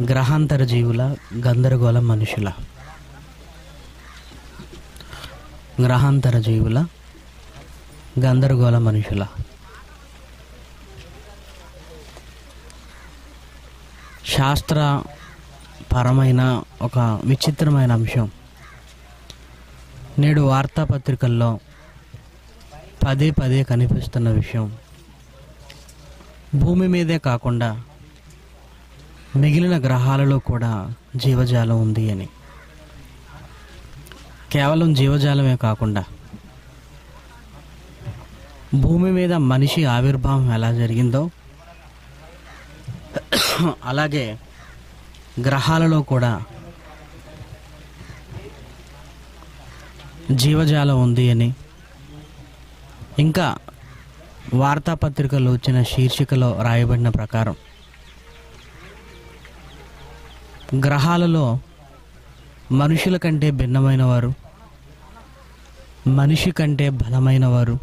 గ్రహాంతర జీవుల గందరగోళ మనుషుల గ్రహాంతర జీవుల గందరగోళ మనుషుల శాస్త్ర పరమైన ఒక విచిత్రమైన అంశం నేడు వార్తాపత్రికల్లో పదే పదే కనిపిస్తున్న విషయం భూమి మీదే కాకుండా మిగిలిన గ్రహాలలో కూడా జీవజాలం ఉంది అని కేవలం జీవజాలమే కాకుండా భూమి మీద మనిషి ఆవిర్భావం ఎలా జరిగిందో అలాగే గ్రహాలలో కూడా జీవజాలం ఉంది అని ఇంకా వార్తాపత్రికలో వచ్చిన శీర్షికలో రాయబడిన ప్రకారం గ్రహాలలో మనుషుల కంటే భిన్నమైన వారు మనిషి కంటే బలమైన వారు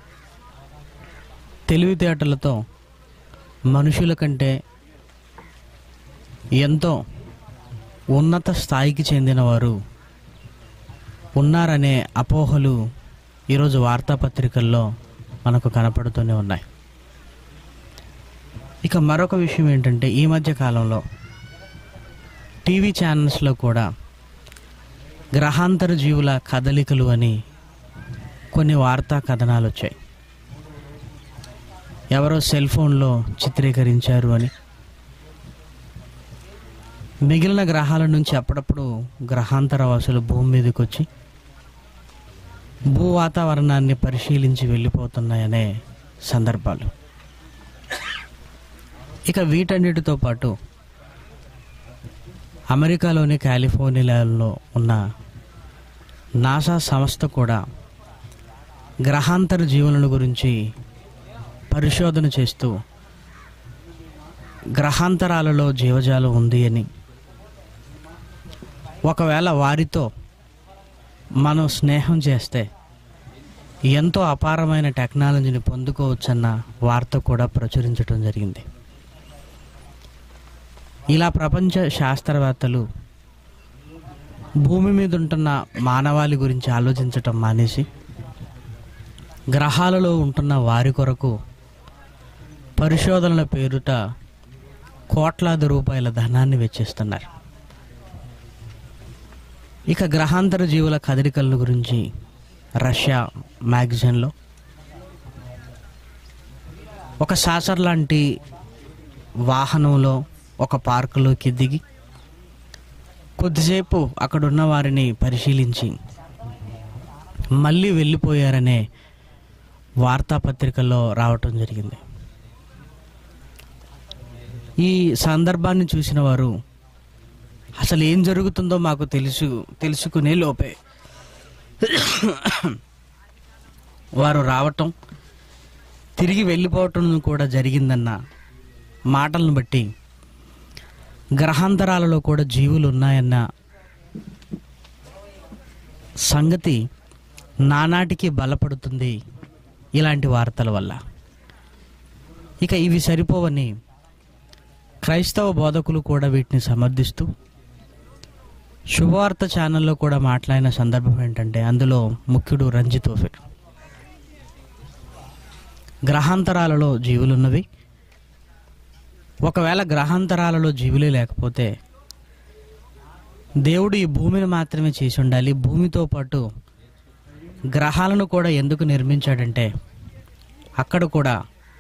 తెలివితేటలతో మనుషుల కంటే ఎంతో ఉన్నత స్థాయికి చెందినవారు ఉన్నారనే అపోహలు ఈరోజు వార్తాపత్రికల్లో మనకు కనపడుతూనే ఉన్నాయి ఇక మరొక విషయం ఏంటంటే ఈ మధ్య కాలంలో టీవీ ఛానల్స్లో కూడా గ్రహాంతర జీవుల కదలికలు అని కొన్ని వార్తా కథనాలు వచ్చాయి ఎవరో సెల్ ఫోన్లో చిత్రీకరించారు అని మిగిలిన గ్రహాల నుంచి అప్పుడప్పుడు గ్రహాంతర వాసులు భూమి మీదకి వచ్చి భూ వాతావరణాన్ని పరిశీలించి వెళ్ళిపోతున్నాయనే సందర్భాలు ఇక వీటన్నిటితో పాటు అమెరికాలోని కాలిఫోర్నియాలో ఉన్న నాసా సంస్థ కూడా గ్రహాంతర జీవులను గురించి పరిశోధన చేస్తూ గ్రహాంతరాలలో జీవజాలం ఉంది అని ఒకవేళ వారితో మనం స్నేహం చేస్తే ఎంతో అపారమైన టెక్నాలజీని పొందుకోవచ్చన్న వార్త కూడా ప్రచురించడం జరిగింది ఇలా ప్రపంచ శాస్త్రవేత్తలు భూమి మీద ఉంటున్న మానవాళి గురించి ఆలోచించటం మానేసి గ్రహాలలో ఉంటున్న వారి కొరకు పరిశోధనల పేరుట కోట్లాది రూపాయల ధనాన్ని వెచ్చిస్తున్నారు ఇక గ్రహాంతర జీవుల కదలికల గురించి రష్యా మ్యాగజైన్లో ఒక సాసర్ లాంటి వాహనంలో ఒక పార్కులోకి దిగి కొద్దిసేపు అక్కడున్న వారిని పరిశీలించి మళ్ళీ వెళ్ళిపోయారనే వార్తాపత్రికల్లో రావటం జరిగింది ఈ సందర్భాన్ని చూసిన వారు అసలు ఏం జరుగుతుందో మాకు తెలుసు తెలుసుకునే లోపే వారు రావటం తిరిగి వెళ్ళిపోవటం కూడా జరిగిందన్న మాటలను బట్టి గ్రహాంతరాలలో కూడా జీవులు ఉన్నాయన్న సంగతి నానాటికి బలపడుతుంది ఇలాంటి వార్తల వల్ల ఇక ఇవి సరిపోవని క్రైస్తవ బోధకులు కూడా వీటిని సమర్థిస్తూ శుభవార్త ఛానల్లో కూడా మాట్లాడిన సందర్భం ఏంటంటే అందులో ముఖ్యుడు రంజిత్ ఓఫిర్ గ్రహాంతరాలలో జీవులున్నవి ఒకవేళ గ్రహాంతరాలలో జీవులే లేకపోతే దేవుడు ఈ భూమిని మాత్రమే చేసి ఉండాలి భూమితో పాటు గ్రహాలను కూడా ఎందుకు నిర్మించాడంటే అక్కడ కూడా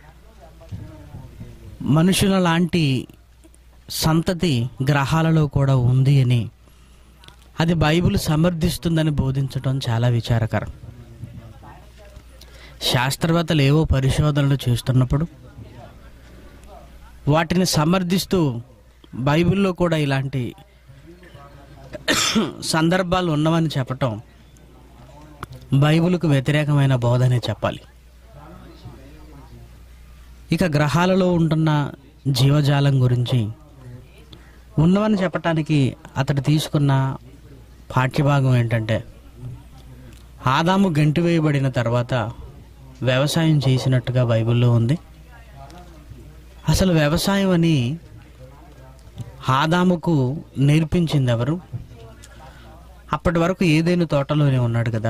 మనుషుల లాంటి సంతతి గ్రహాలలో కూడా ఉంది అని అది బైబిల్ సమర్థిస్తుందని బోధించడం చాలా విచారకరం శాస్త్రవేత్తలు ఏవో పరిశోధనలు చేస్తున్నప్పుడు వాటిని సమర్థిస్తూ బైబిల్లో కూడా ఇలాంటి సందర్భాలు ఉన్నవని చెప్పటం బైబిల్కు వ్యతిరేకమైన బోధనే చెప్పాలి ఇక గ్రహాలలో ఉంటున్న జీవజాలం గురించి ఉన్నవని చెప్పటానికి అతడు తీసుకున్న పాఠ్యభాగం ఏంటంటే ఆదాము గంటి వేయబడిన తర్వాత వ్యవసాయం చేసినట్టుగా బైబిల్లో ఉంది అసలు వ్యవసాయం అని ఆదాముకు నేర్పించింది ఎవరు అప్పటి వరకు ఏదైనా తోటలోనే ఉన్నాడు కదా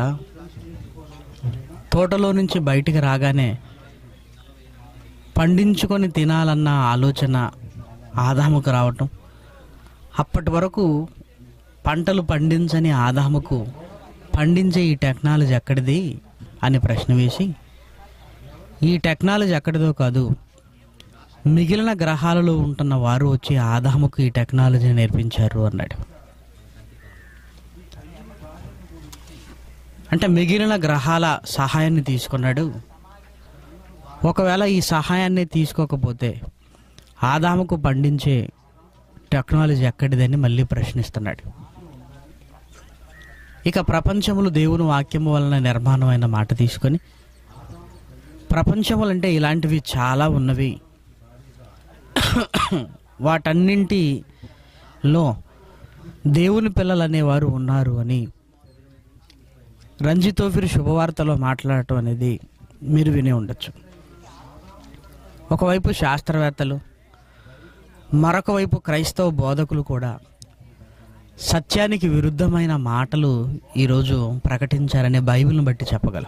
తోటలో నుంచి బయటికి రాగానే పండించుకొని తినాలన్న ఆలోచన ఆదాముకు రావటం అప్పటి వరకు పంటలు పండించని ఆదాముకు పండించే ఈ టెక్నాలజీ ఎక్కడిది అని ప్రశ్న వేసి ఈ టెక్నాలజీ ఎక్కడిదో కాదు మిగిలిన గ్రహాలలో ఉంటున్న వారు వచ్చి ఆదాముకు ఈ టెక్నాలజీని నేర్పించారు అన్నాడు అంటే మిగిలిన గ్రహాల సహాయాన్ని తీసుకున్నాడు ఒకవేళ ఈ సహాయాన్ని తీసుకోకపోతే ఆదాముకు పండించే టెక్నాలజీ ఎక్కడిదని మళ్ళీ ప్రశ్నిస్తున్నాడు ఇక ప్రపంచములు దేవుని వాక్యము వలన నిర్మాణమైన మాట తీసుకొని ప్రపంచములు అంటే ఇలాంటివి చాలా ఉన్నవి వాటన్నింటిలో దేవుని పిల్లలు అనేవారు ఉన్నారు అని రంజితోఫిర్ శుభవార్తలో మాట్లాడటం అనేది మీరు వినే ఉండొచ్చు ఒకవైపు శాస్త్రవేత్తలు మరొక వైపు క్రైస్తవ బోధకులు కూడా సత్యానికి విరుద్ధమైన మాటలు ఈరోజు ప్రకటించారనే బైబిల్ని బట్టి చెప్పగలం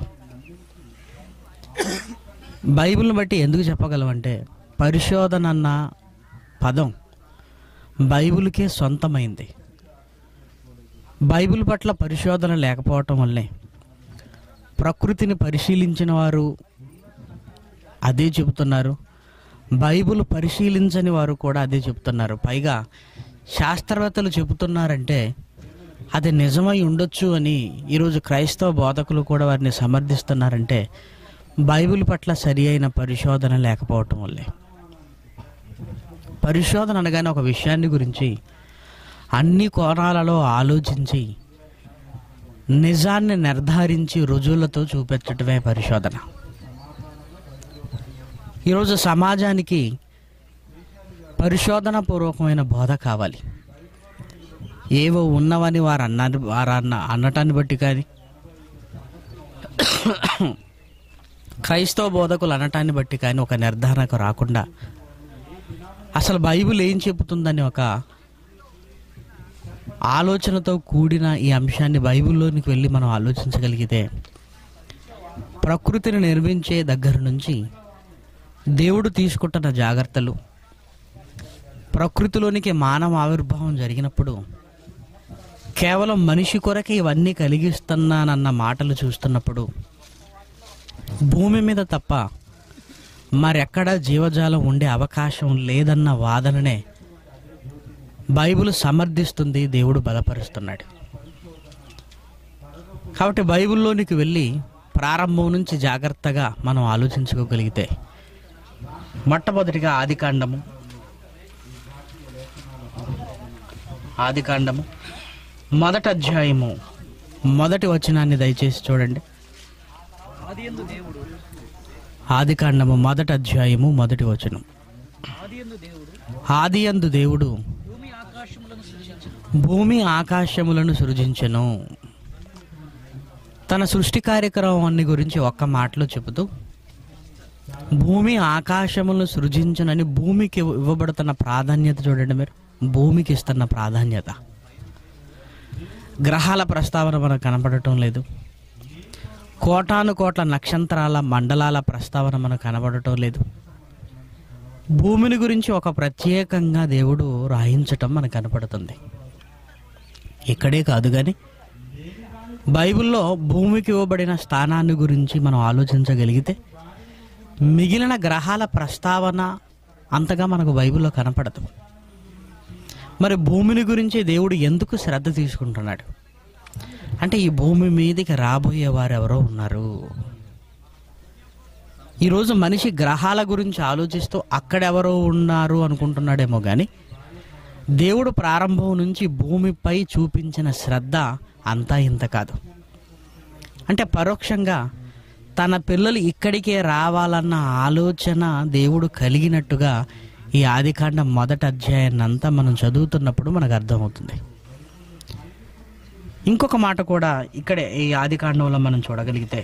బైబిల్ని బట్టి ఎందుకు చెప్పగలం అంటే పరిశోధన అన్న పదం బైబిల్కే సొంతమైంది బైబిల్ పట్ల పరిశోధన లేకపోవటం వల్లే ప్రకృతిని పరిశీలించిన వారు అదే చెబుతున్నారు బైబిల్ పరిశీలించని వారు కూడా అదే చెబుతున్నారు పైగా శాస్త్రవేత్తలు చెబుతున్నారంటే అది నిజమై ఉండొచ్చు అని ఈరోజు క్రైస్తవ బోధకులు కూడా వారిని సమర్థిస్తున్నారంటే బైబిల్ పట్ల సరి అయిన పరిశోధన లేకపోవటం వల్లే పరిశోధన అనగానే ఒక విషయాన్ని గురించి అన్ని కోణాలలో ఆలోచించి నిజాన్ని నిర్ధారించి రుజువులతో చూపించటమే పరిశోధన ఈరోజు సమాజానికి పరిశోధన పూర్వకమైన బోధ కావాలి ఏవో ఉన్నవని వారు అన్నారు వారు అన్న అనటాన్ని బట్టి కానీ క్రైస్తవ బోధకులు అనటాన్ని బట్టి కానీ ఒక నిర్ధారణకు రాకుండా అసలు బైబిల్ ఏం చెబుతుందని ఒక ఆలోచనతో కూడిన ఈ అంశాన్ని బైబిల్లోనికి వెళ్ళి మనం ఆలోచించగలిగితే ప్రకృతిని నిర్మించే దగ్గర నుంచి దేవుడు తీసుకుంటున్న జాగ్రత్తలు ప్రకృతిలోనికి మానవ ఆవిర్భావం జరిగినప్పుడు కేవలం మనిషి కొరకే ఇవన్నీ కలిగిస్తున్నానన్న మాటలు చూస్తున్నప్పుడు భూమి మీద తప్ప మరెక్కడా జీవజాలం ఉండే అవకాశం లేదన్న వాదననే బైబిల్ సమర్థిస్తుంది దేవుడు బలపరుస్తున్నాడు కాబట్టి బైబిల్లోనికి వెళ్ళి ప్రారంభం నుంచి జాగ్రత్తగా మనం ఆలోచించుకోగలిగితే మొట్టమొదటిగా ఆదికాండము ఆదికాండము మొదటి అధ్యాయము మొదటి వచనాన్ని దయచేసి చూడండి ఆదియందు దేవుడు ఆదికాండము మొదటి అధ్యాయము మొదటి వచనం ఆదియందు దేవుడు ఆదియందు దేవుడు భూమి ఆకాశములను సృజించను భూమి ఆకాశములను సృజించెను తన సృష్టి కార్యక్రమాన్ని గురించి ఒక్క మాటలో చెబుతూ భూమి ఆకాశములను సృజించనని భూమికి ఇవ్వ- ఇవ్వబడుతున్న ప్రాధాన్యత చూడండి మీరు భూమికి ఇస్తున్న ప్రాధాన్యత గ్రహాల ప్రస్తావన మనకు కనపడటం లేదు కోటాను కోట్ల నక్షత్రాల మండలాల ప్రస్తావన మనకు కనబడటం లేదు భూమిని గురించి ఒక ప్రత్యేకంగా దేవుడు రాయించటం మనకు కనపడుతుంది ఇక్కడే కాదు కానీ బైబిల్లో భూమికి ఇవ్వబడిన స్థానాన్ని గురించి మనం ఆలోచించగలిగితే మిగిలిన గ్రహాల ప్రస్తావన అంతగా మనకు బైబిల్లో కనపడదు మరి భూమిని గురించి దేవుడు ఎందుకు శ్రద్ధ తీసుకుంటున్నాడు అంటే ఈ భూమి మీదకి రాబోయే వారు ఎవరో ఉన్నారు ఈరోజు మనిషి గ్రహాల గురించి ఆలోచిస్తూ అక్కడెవరో ఉన్నారు అనుకుంటున్నాడేమో కానీ దేవుడు ప్రారంభం నుంచి భూమిపై చూపించిన శ్రద్ధ అంతా ఇంత కాదు అంటే పరోక్షంగా తన పిల్లలు ఇక్కడికే రావాలన్న ఆలోచన దేవుడు కలిగినట్టుగా ఈ ఆదికాండం మొదటి అధ్యాయాన్ని అంతా మనం చదువుతున్నప్పుడు మనకు అర్థమవుతుంది ఇంకొక మాట కూడా ఇక్కడే ఈ ఆదికాండంలో మనం చూడగలిగితే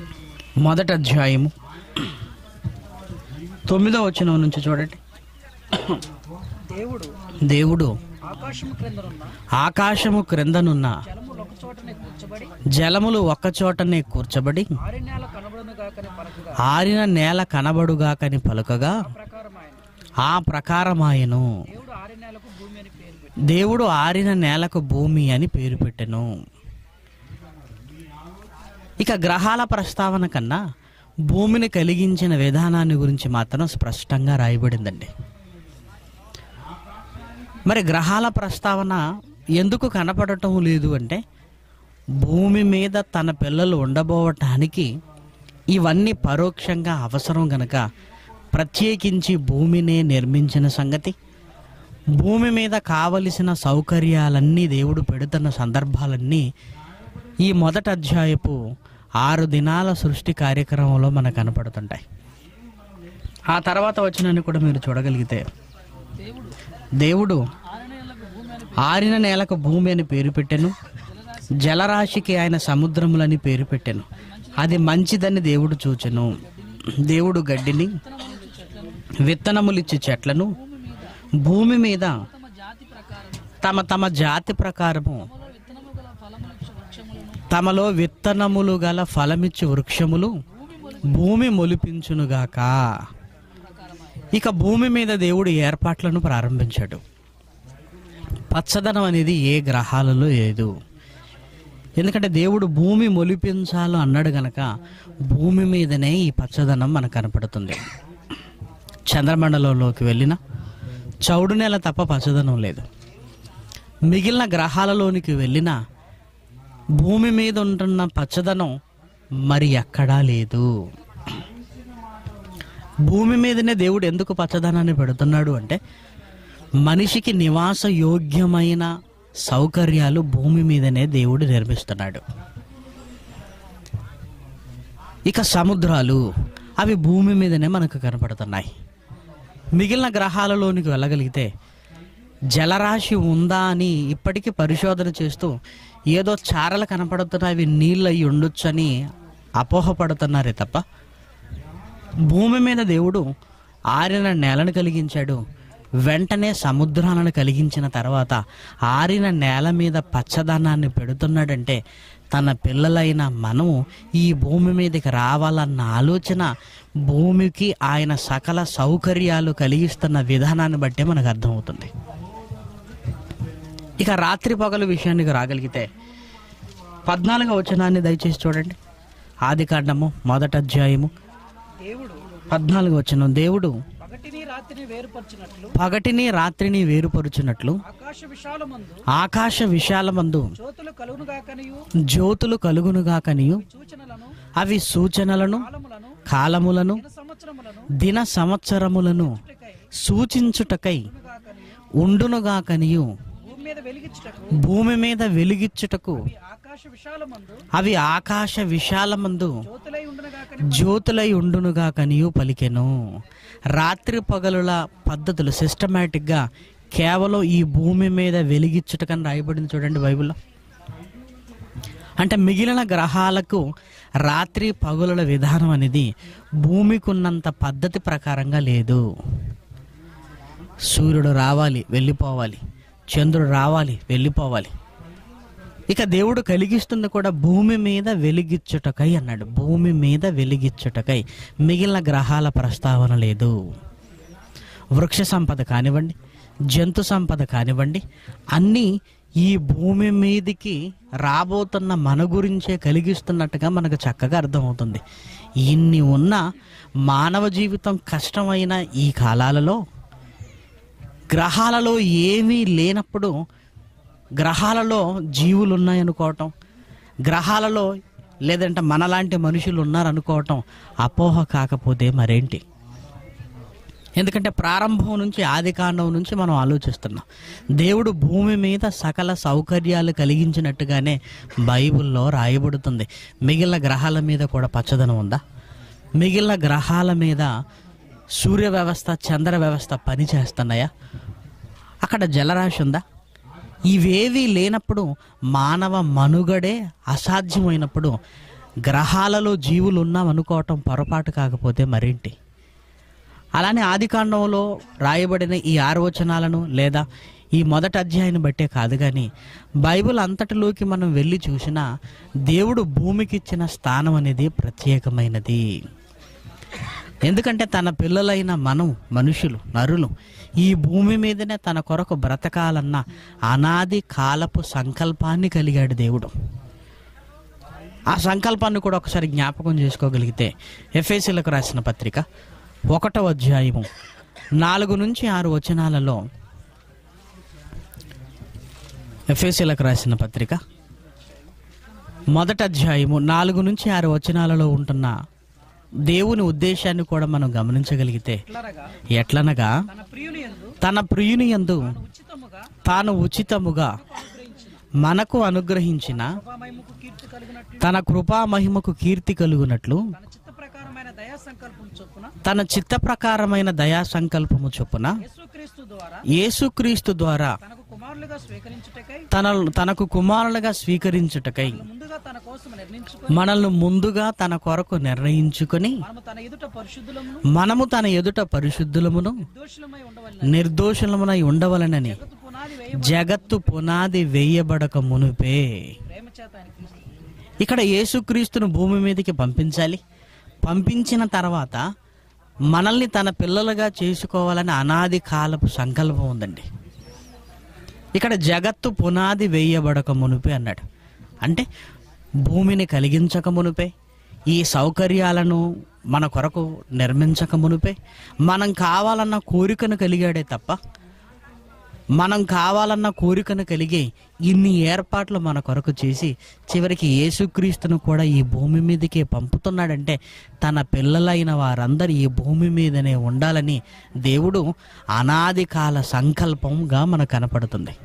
మొదటి అధ్యాయము తొమ్మిదో వచనం నుంచి చూడండి దేవుడు దేవుడు ఆకాశము క్రిందనున్న ఆకాశము క్రిందనున్న జలములు ఒక చోటనే కూర్చబడి జలములు ఒక్కచోటనే కూర్చబడి ఆరి నేల కనబడును గాకని పలకగా ఆరిన నేల కనబడుగాకని పలుకగా ప్రకారం ఆయన ఆ ప్రకారమాయను దేవుడు ఆరి నేలకు భూమి అని పేరు పెట్టి దేవుడు ఆరిన నేలకు భూమి అని పేరు పెట్టెను ఇక గ్రహాల ప్రస్తావన కన్నా భూమిని కలిగించిన విధానాన్ని గురించి మాత్రం స్పష్టంగా రాయబడిందండి మరి గ్రహాల ప్రస్తావన ఎందుకు కనపడటం లేదు అంటే భూమి మీద తన పిల్లలు ఉండబోవటానికి ఇవన్నీ పరోక్షంగా అవసరం గనక ప్రత్యేకించి భూమినే నిర్మించిన సంగతి భూమి మీద కావలసిన సౌకర్యాలన్నీ దేవుడు పెడుతున్న సందర్భాలన్నీ ఈ మొదటి అధ్యాయపు ఆరు దినాల సృష్టి కార్యక్రమంలో మనకు కనపడుతుంటాయి ఆ తర్వాత వచ్చినని కూడా మీరు చూడగలిగితే దేవుడు దేవుడు ఆరి నేలకు భూమి అని ఆరిన నేలకు భూమి అని పేరు పెట్టెను జలరాశికి ఆయన సముద్రములని పేరు పెట్టెను అది మంచిదని దేవుడు చూచెను దేవుడు గడ్డిని విత్తనములిచ్చి చెట్లను భూమి మీద తమ జాతి ప్రకారం తమ తమ జాతి ప్రకారము విత్తనము గల ఫలములు వృక్షములను తమలో విత్తనములు గల ఫలమిచ్చు వృక్షములు భూమి మొలిపించునుగాక ఇక భూమి మీద దేవుడు ఏర్పాట్లను ప్రారంభించాడు పచ్చదనం అనేది ఏ గ్రహాలలో లేదు ఎందుకంటే దేవుడు భూమి మొలిపించాలి అన్నాడు గనక భూమి మీదనే ఈ పచ్చదనం మనకు కనపడుతుంది చంద్రమండలంలోకి వెళ్ళిన చౌడు నేల తప్ప పచ్చదనం లేదు మిగిలిన గ్రహాలలోనికి వెళ్ళిన భూమి మీద ఉంటున్న పచ్చదనం మరి ఎక్కడా లేదు భూమి మీదనే దేవుడు ఎందుకు పచ్చదనాన్ని పెడుతున్నాడు అంటే మనిషికి నివాస యోగ్యమైన సౌకర్యాలు భూమి మీదనే దేవుడు నిర్మిస్తున్నాడు ఇక సముద్రాలు అవి భూమి మీదనే మనకు కనపడుతున్నాయి మిగిలిన గ్రహాలలోనికి వెళ్ళగలిగితే జలరాశి ఉందా అని ఇప్పటికీ పరిశోధన చేస్తూ ఏదో చారలు కనపడుతున్నాయి అవి నీళ్ళు అయి ఉండొచ్చని అపోహపడుతున్నారే తప్ప భూమి మీద దేవుడు ఆరిన నేలను కలిగించాడు వెంటనే సముద్రాలను కలిగించిన తర్వాత ఆరిన నేల మీద పచ్చదనాన్ని పెడుతున్నాడంటే తన పిల్లలైన మనం ఈ భూమి మీదకి రావాలన్న ఆలోచన భూమికి ఆయన సకల సౌకర్యాలు కలిగిస్తున్న విధానాన్ని బట్టే మనకు అర్థమవుతుంది ఇక రాత్రి పగలు విషయానికి రాగలిగితే పద్నాలుగో వచనాన్ని దయచేసి చూడండి ఆది కాండము మొదటి అధ్యాయము దేవుడు పద్నాలుగు వచనం దేవుడు పగటిని రాత్రిని వేరుపరిచినట్లు పగటిని రాత్రిని వేరుపరుచున్నట్లు ఆకాశ విశాలమందు ఆకాశ విశాలమందు జ్యోతులు కలుగును గాకనియు జ్యోతులు కలుగునుగాకనియు సూచనలను అవి సూచనలను కాలములను కాలములను దిన సంవత్సరములను దిన సంవత్సరములను చుట్టకై సూచించుటకై గాకనియు ఉండునుగాకనియు భూమి మీద వెలిగించుటకు భూమి మీద వెలిగిచ్చుటకు ఈ ఆకాశ విశాలమందు అవి ఆకాశ విశాలమందు జ్యోతులై ఉండును గాకని జ్యోతులై ఉండునుగా కనియు పలికెను రాత్రి పగలుల పద్ధతులు సిస్టమేటిక్గా కేవలం ఈ భూమి మీద వెలిగించుటకని రాయబడింది చూడండి బైబిల్లో అంటే మిగిలిన గ్రహాలకు రాత్రి పగలుల విధానం అనేది భూమికి ఉన్నంత పద్ధతి ప్రకారంగా లేదు సూర్యుడు రావాలి వెళ్ళిపోవాలి చంద్రుడు రావాలి వెళ్ళిపోవాలి ఇక దేవుడు కలిగిస్తుంది కూడా భూమి మీద వెలిగిచ్చుటకై అన్నాడు భూమి మీద వెలిగిచ్చుటకై మిగిలిన గ్రహాల ప్రస్తావన లేదు వృక్ష సంపద కానివ్వండి జంతు సంపద కానివ్వండి అన్నీ ఈ భూమి మీదికి రాబోతున్న మన గురించే కలిగిస్తున్నట్టుగా మనకు చక్కగా అర్థమవుతుంది ఇన్ని ఉన్న మానవ జీవితం కష్టమైన ఈ కాలాలలో గ్రహాలలో ఏమీ లేనప్పుడు గ్రహాలలో జీవులు ఉన్నాయనుకోవటం గ్రహాలలో లేదంటే మనలాంటి మనుషులు ఉన్నారనుకోవటం అపోహ కాకపోతే మరేంటి ఎందుకంటే ప్రారంభం నుంచి ఆది కాండం నుంచి మనం ఆలోచిస్తున్నాం దేవుడు భూమి మీద సకల సౌకర్యాలు కలిగించినట్టుగానే బైబిల్లో రాయబడుతుంది మిగిలిన గ్రహాల మీద కూడా పచ్చదనం ఉందా మిగిలిన గ్రహాల మీద సూర్య వ్యవస్థ చంద్ర వ్యవస్థ పని చేస్తున్నాయా అక్కడ జలరాశి ఉందా ఇవేవీ లేనప్పుడు మానవ మనుగడే అసాధ్యమైనప్పుడు గ్రహాలలో జీవులు ఉన్నాం అనుకోవటం పొరపాటు కాకపోతే మరేంటి అలానే ఆది కాండంలో రాయబడిన ఈ ఆరు వచనాలను లేదా ఈ మొదటి అధ్యాయాన్ని బట్టే కాదు కానీ బైబిల్ అంతటిలోకి మనం వెళ్ళి చూసినా దేవుడు భూమికి ఇచ్చిన స్థానం అనేది ప్రత్యేకమైనది ఎందుకంటే తన పిల్లలైన మనం మనుషులు నరులు ఈ భూమి మీదనే తన కొరకు బ్రతకాలన్న అనాది కాలపు సంకల్పాన్ని కలిగాడు దేవుడు ఆ సంకల్పాన్ని కూడా ఒకసారి జ్ఞాపకం చేసుకోగలిగితే ఎఫ్ఎస్సీలకు రాసిన పత్రిక ఒకటో అధ్యాయము నాలుగు నుంచి ఆరు వచనాలలో ఎఫ్ఎస్సీలకు రాసిన పత్రిక మొదటి అధ్యాయము నాలుగు నుంచి ఆరు వచనాలలో ఉంటున్న దేవుని ఉద్దేశాన్ని కూడా మనం గమనించగలిగితే ఎట్లనగా ఎట్లనగా తన ప్రియుని యందు తన ప్రియుని యందు ఉచితముగా తాను ఉచితముగా అనుగ్రహించిన మనకు అనుగ్రహించిన కృపామహిమకు కీర్తి కలిగినట్లు తన కృపా మహిమకు కీర్తి కలుగునట్లు తన చిత్త ప్రకారమైన దయా సంకల్పం చొప్పున తన చిత్త ప్రకారమైన దయా సంకల్పము చొప్పున యేసుక్రీస్తు ద్వారా యేసుక్రీస్తు ద్వారా తనకు కుమారులుగా స్వీకరించుటకై తన తనకు కుమారులుగా స్వీకరించుటకై ముందుగా తన కోసం నిర్ణయించుకొని మనల్ని ముందుగా తన కొరకు నిర్ణయించుకొని మనము తన ఎదుట పరిశుద్ధులమును మనము తన ఎదుట పరిశుద్ధులమును నిర్దోషులమై ఉండవలన నిర్దోషులమునై ఉండవలనని జగత్తు పునాది వేయ జగత్తు పునాది వేయబడక మునుపే ప్రేమ చేత ఆయన క్రీస్తు ఇక్కడ యేసుక్రీస్తును భూమి మీదకి పంపించాలి పంపించిన తర్వాత మనల్ని తన పిల్లలుగా చేసుకోవాలని అనాది కాలపు సంకల్పం ఉందండి ఇక్కడ జగత్తు పునాది వేయబడక మునుపే అన్నాడు అంటే భూమిని కలిగించక మునుపే ఈ సౌకర్యాలను మన కొరకు నిర్మించక మునుపే మనం కావాలన్న కోరికను కలిగాడే తప్ప మనం కావాలన్న కోరికను కలిగి ఇన్ని ఏర్పాట్లు మన కొరకు చేసి చివరికి యేసుక్రీస్తును కూడా ఈ భూమి మీదకే పంపుతున్నాడంటే తన పిల్లలైన వారందరూ ఈ భూమి మీదనే ఉండాలని దేవుడు అనాది కాల సంకల్పంగా మనకు కనపడుతుంది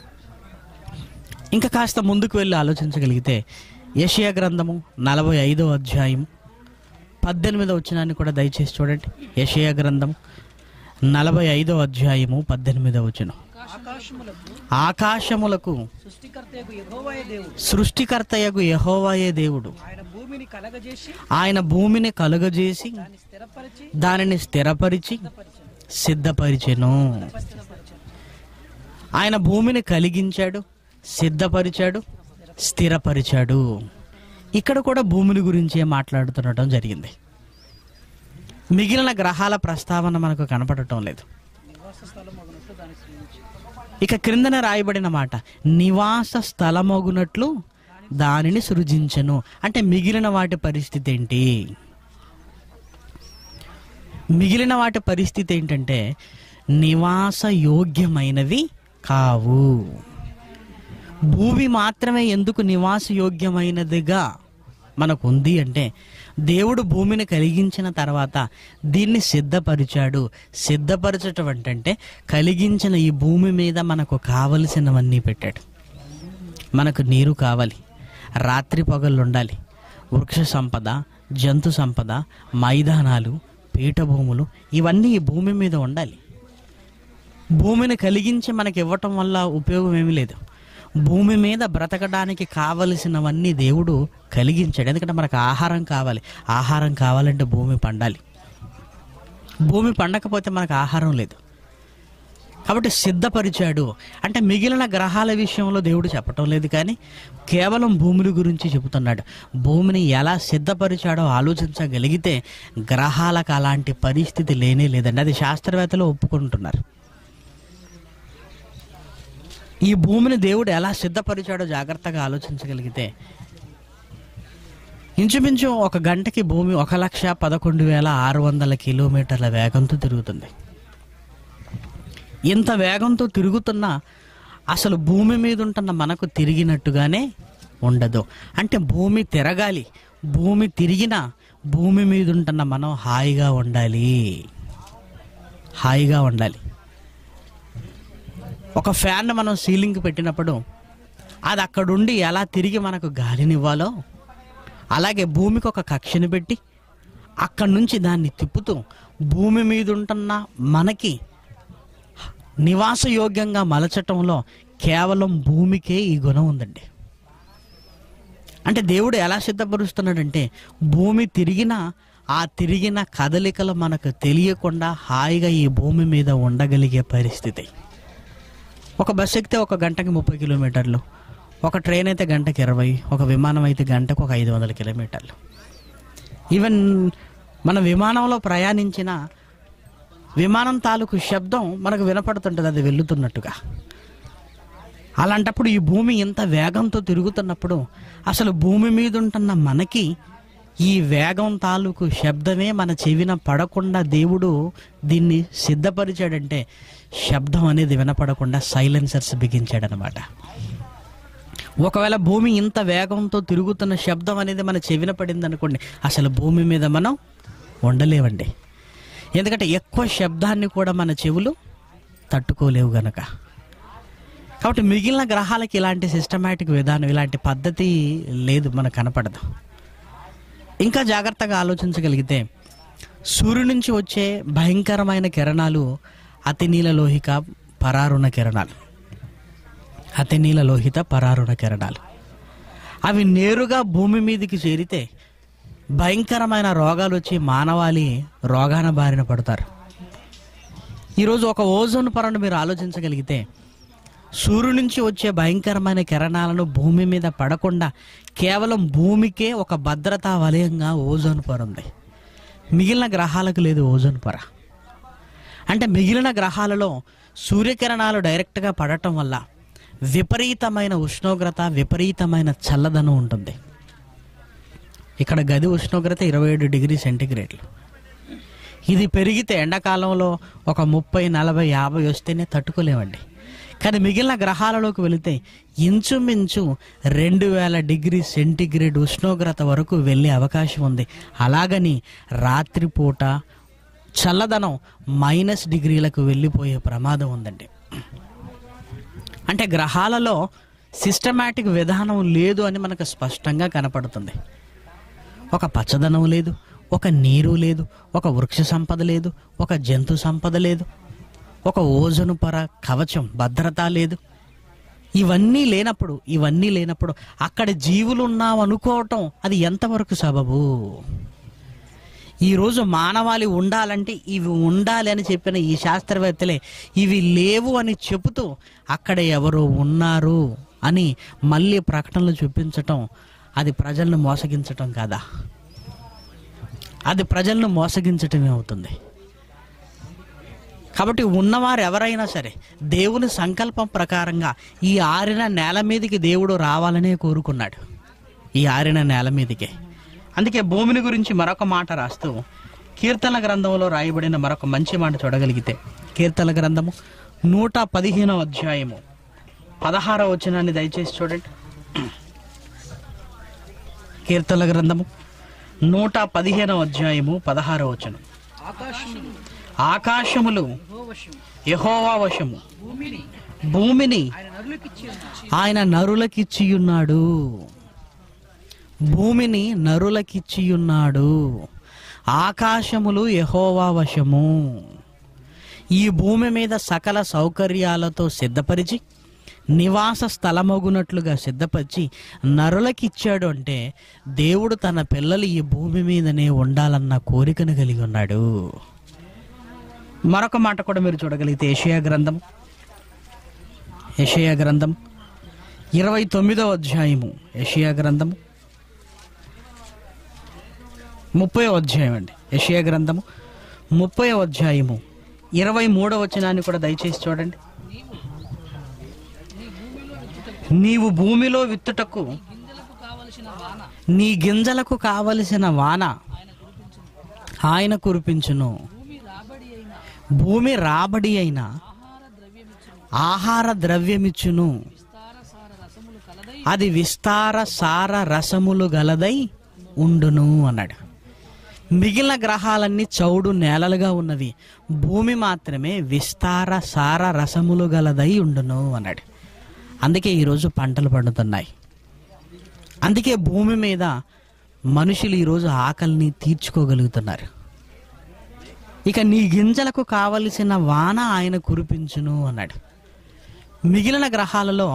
ఇంకా కాస్త ముందుకు వెళ్ళి ఆలోచించగలిగితే యషియా గ్రంథము నలభై ఐదో అధ్యాయం పద్దెనిమిదో వచ్చినాన్ని కూడా దయచేసి చూడండి యషియా గ్రంథం నలభై ఐదో అధ్యాయము పద్దెనిమిదో వచనం ఆకాశములకు ఆకాశములకు సృష్టికర్తయగు యెహోవాయే దేవుడు సృష్టికర్తయగు యహోవాయే దేవుడు ఆయన భూమిని కలగజేసి ఆయన భూమిని కలుగజేసి దాన్ని స్థిరపరిచి దానిని స్థిరపరిచి సిద్ధపరిచెను స్థిరపరిచాడు ఆయన భూమిని కలిగించాడు సిద్ధపరిచాడు స్థిరపరిచాడు ఇక్కడ కూడా భూమిని గురించే మాట్లాడుతుండటం జరిగింది మిగిలిన గ్రహాల ప్రస్తావన మనకు కనపడటం లేదు నివాస స్థలం అగునట్లు దాన్ని శ్రమించి ఇక క్రిందన రాయబడిన మాట నివాస స్థలమగునట్లు దానిని సృజించను అంటే మిగిలిన వాటి పరిస్థితి ఏంటి మిగిలిన వాటి పరిస్థితి ఏంటంటే నివాస యోగ్యమైనవి కావు భూమి మాత్రమే ఎందుకు నివాస యోగ్యమైనదిగా మనకు ఉంది అంటే దేవుడు భూమిని కలిగించిన తర్వాత దీన్ని సిద్ధపరిచాడు సిద్ధపరచటం అంటే కలిగించిన ఈ భూమి మీద మనకు కావలసినవన్నీ పెట్టాడు మనకు నీరు కావాలి రాత్రి పగళ్ళు ఉండాలి వృక్ష సంపద జంతు సంపద మైదానాలు పీఠభూములు ఇవన్నీ ఈ భూమి మీద ఉండాలి భూమిని కలిగించి మనకి ఇవ్వటం వల్ల ఉపయోగం ఏమీ లేదు భూమి మీద బ్రతకడానికి కావలసినవన్నీ దేవుడు కలిగించాడు ఎందుకంటే మనకు ఆహారం కావాలి ఆహారం కావాలంటే భూమి పండాలి భూమి పండకపోతే మనకు ఆహారం లేదు కాబట్టి సిద్ధపరిచాడు అంటే మిగిలిన గ్రహాల విషయంలో దేవుడు చెప్పటం లేదు కానీ కేవలం భూమిని గురించి చెబుతున్నాడు భూమిని ఎలా సిద్ధపరిచాడో ఆలోచించగలిగితే గ్రహాలకు అలాంటి పరిస్థితి లేనే లేదండి అది శాస్త్రవేత్తలు ఒప్పుకుంటున్నారు ఈ భూమిని దేవుడు ఎలా సిద్ధపరిచాడో జాగ్రత్తగా ఆలోచించగలిగితే ఇంచుమించు ఒక గంటకి భూమి ఒక లక్ష పదకొండు వేల ఆరు వందల కిలోమీటర్ల వేగంతో తిరుగుతుంది ఇంత వేగంతో తిరుగుతున్నా అసలు భూమి మీద ఉంటున్న మనకు తిరిగినట్టుగానే ఉండదు అంటే భూమి తిరగాలి భూమి తిరిగినా భూమి మీద ఉంటున్న మనం హాయిగా ఉండాలి హాయిగా ఉండాలి ఒక ఫ్యాన్ మనం సీలింగ్కి పెట్టినప్పుడు అది అక్కడుండి ఎలా తిరిగి మనకు గాలినివ్వాలో అలాగే భూమికి ఒక కక్షను పెట్టి అక్కడి నుంచి దాన్ని తిప్పుతూ భూమి మీద ఉంటున్న మనకి నివాసయోగ్యంగా మలచటంలో కేవలం భూమికే ఈ గుణం ఉందండి అంటే దేవుడు ఎలా సిద్ధపరుస్తున్నాడంటే భూమి తిరిగినా ఆ తిరిగిన కదలికలు మనకు తెలియకుండా హాయిగా ఈ భూమి మీద ఉండగలిగే పరిస్థితి ఒక బస్ ఎక్కితే ఒక గంటకి ముప్పై కిలోమీటర్లు ఒక ట్రైన్ అయితే గంటకి ఇరవై ఒక విమానం అయితే గంటకు ఒక ఐదు వందల కిలోమీటర్లు ఈవెన్ మన విమానంలో ప్రయాణించిన విమానం తాలూకు శబ్దం మనకు వినపడుతుంటుంది అది వెళ్తున్నట్టుగా అలాంటప్పుడు ఈ భూమి ఇంత వేగంతో తిరుగుతున్నప్పుడు అసలు భూమి మీద ఉంటున్న మనకి ఈ వేగం తాలూకు శబ్దమే మన చెవిన పడకుండా దేవుడు దీన్ని సిద్ధపరిచాడంటే శబ్దం అనేది వినపడకుండా సైలెన్సర్స్ బిగించాడనమాట ఒకవేళ భూమి ఇంత వేగంతో తిరుగుతున్న శబ్దం అనేది మన చెవిన పడింది అనుకోండి అసలు భూమి మీద మనం ఉండలేవండి ఎందుకంటే ఎక్కువ శబ్దాన్ని కూడా మన చెవులు తట్టుకోలేవు గనక కాబట్టి మిగిలిన గ్రహాలకి ఇలాంటి సిస్టమేటిక్ విధానం ఇలాంటి పద్ధతి లేదు మనకు కనపడదు ఇంకా జాగ్రత్తగా ఆలోచించగలిగితే సూర్యుడి నుంచి వచ్చే భయంకరమైన కిరణాలు అతినీల లోహిక పరారుణ కిరణాలు అతినీల లోహిత పరారుణ కిరణాలు అవి నేరుగా భూమి మీదకి చేరితే భయంకరమైన రోగాలు వచ్చి మానవాళి రోగాన బారిన పడతారు ఈరోజు ఒక ఓజోన్ పొరను మీరు ఆలోచించగలిగితే సూర్యుడి నుంచి వచ్చే భయంకరమైన కిరణాలను భూమి మీద పడకుండా కేవలం భూమికే ఒక భద్రతా వలయంగా ఓజోన్ పొర ఉంది మిగిలిన గ్రహాలకు లేదు ఓజోన్ పొర అంటే మిగిలిన గ్రహాలలో సూర్యకిరణాలు డైరెక్ట్గా పడటం వల్ల విపరీతమైన ఉష్ణోగ్రత విపరీతమైన చల్లదనం ఉంటుంది ఇక్కడ గది ఉష్ణోగ్రత ఇరవై ఏడు డిగ్రీ సెంటీగ్రేడ్లు ఇది పెరిగితే ఎండాకాలంలో ఒక ముప్పై నలభై యాభై వస్తేనే తట్టుకోలేమండి కానీ మిగిలిన గ్రహాలలోకి వెళితే ఇంచుమించు రెండు వేల డిగ్రీ సెంటీగ్రేడ్ ఉష్ణోగ్రత వరకు వెళ్ళే అవకాశం ఉంది అలాగని రాత్రిపూట చల్లదనం మైనస్ డిగ్రీలకు వెళ్ళిపోయే ప్రమాదం ఉందండి అంటే గ్రహాలలో సిస్టమేటిక్ విధానం లేదు అని మనకు స్పష్టంగా కనపడుతుంది ఒక పచ్చదనం లేదు ఒక నీరు లేదు ఒక వృక్ష సంపద లేదు ఒక జంతు సంపద లేదు ఒక ఓజను పొర కవచం భద్రత లేదు ఇవన్నీ లేనప్పుడు ఇవన్నీ లేనప్పుడు అక్కడ జీవులు ఉన్నాం అనుకోవటం అది ఎంతవరకు సబబు ఈరోజు మానవాళి ఉండాలంటే ఇవి ఉండాలి అని చెప్పిన ఈ శాస్త్రవేత్తలే ఇవి లేవు అని చెబుతూ అక్కడ ఎవరు ఉన్నారు అని మళ్ళీ ప్రకటనలు చూపించటం అది ప్రజలను మోసగించటం కాదా అది ప్రజలను మోసగించటమే అవుతుంది కాబట్టి ఉన్నవారు ఎవరైనా సరే దేవుని సంకల్పం ప్రకారంగా ఈ ఆరిన నేల మీదకి దేవుడు రావాలనే కోరుకున్నాడు ఈ ఆరిన నేల మీదకే అందుకే భూమిని గురించి మరొక మాట రాస్తూ కీర్తన గ్రంథంలో రాయబడిన మరొక మంచి మాట చూడగలిగితే కీర్తన గ్రంథము నూట పదిహేనవ అధ్యాయము పదహారవ వచనాన్ని దయచేసి చూడండి కీర్తన గ్రంథము నూట పదిహేనవ అధ్యాయము పదహారవ వచనం ఆకాశములు ఆకాశములు భూవశం యహోవా వశము భూమిని భూమిని ఆయన నరులకిచ్చి ఉంది. ఆయన నరులకిచ్చియున్నాడు భూమిని నరులకిచ్చియున్నాడు ఆకాశములు యహోవా వశము ఈ భూమి మీద సకల సౌకర్యాలతో సిద్ధపరిచి నివాస స్థలమగునట్లుగా సిద్ధపరిచి నరులకిచ్చాడు అంటే దేవుడు తన పిల్లలు ఈ భూమి మీదనే ఉండాలన్న కోరికను కలిగి ఉన్నాడు మరొక మాట కూడా మీరు చూడగలిగితే ఏషియా గ్రంథం యషయా గ్రంథం ఇరవై తొమ్మిదవ అధ్యాయము యషయా గ్రంథము ముప్పై అధ్యాయం అండి యషయా గ్రంథము ముప్పై అధ్యాయము ఇరవై మూడవ వచనాన్ని కూడా దయచేసి చూడండి నీవు భూమిలో విత్తుటకు గింజలకు కావలసిన వాన నీ గింజలకు కావలసిన వాన ఆయన కురిపించును భూమి రాబడి అయిన భూమి రాబడి అయిన ఆహార ద్రవ్యమిచ్చును ఆహార ద్రవ్యమిచ్చును విస్తార సార రసములు కలదై అది విస్తార సార రసములు గలదై ఉండును అన్నాడు మిగిలిన గ్రహాలన్నీ చౌడు నేలలుగా ఉన్నవి భూమి మాత్రమే విస్తార సార రసములు గలదై ఉండును అన్నాడు అందుకే ఈరోజు పంటలు పండుతున్నాయి అందుకే భూమి మీద మనుషులు ఈరోజు ఆకలిని తీర్చుకోగలుగుతున్నారు ఇక నీ గింజలకు కావలసిన వాన ఆయన కురిపించును అన్నాడు మిగిలిన గ్రహాలలో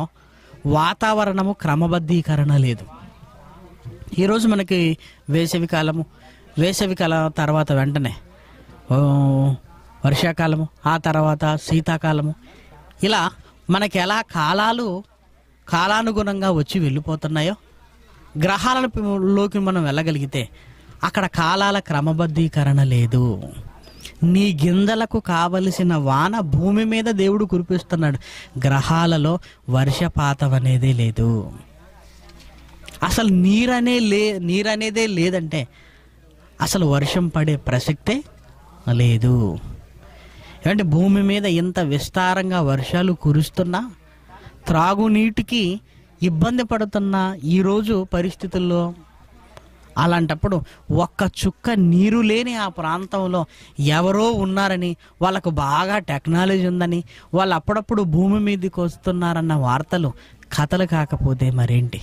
వాతావరణము క్రమబద్ధీకరణ లేదు ఈరోజు మనకి వేసవి కాలము వేసవి కాలం తర్వాత వెంటనే ఓ, వర్షాకాలము ఆ తర్వాత శీతాకాలము ఇలా మనకి ఎలా కాలాలు కాలానుగుణంగా వచ్చి వెళ్ళిపోతున్నాయో గ్రహాలలోకి మనం వెళ్ళగలిగితే అక్కడ కాలాల క్రమబద్ధీకరణ లేదు నీ గింజలకు కావలసిన వాన భూమి మీద దేవుడు కురిపిస్తున్నాడు గ్రహాలలో వర్షపాతం అనేది లేదు అసలు నీరనే లే నీరనేదే లేదంటే అసలు వర్షం పడే ప్రసక్తే లేదు అంటే భూమి మీద ఇంత విస్తారంగా వర్షాలు కురుస్తున్నా త్రాగునీటికి ఇబ్బంది పడుతున్న ఈరోజు పరిస్థితుల్లో అలాంటప్పుడు ఒక్క చుక్క నీరు లేని ఆ ప్రాంతంలో ఎవరో ఉన్నారని వాళ్ళకు బాగా టెక్నాలజీ ఉందని వాళ్ళు అప్పుడప్పుడు భూమి మీదకి వస్తున్నారన్న వార్తలు కథలు కాకపోతే మరేంటి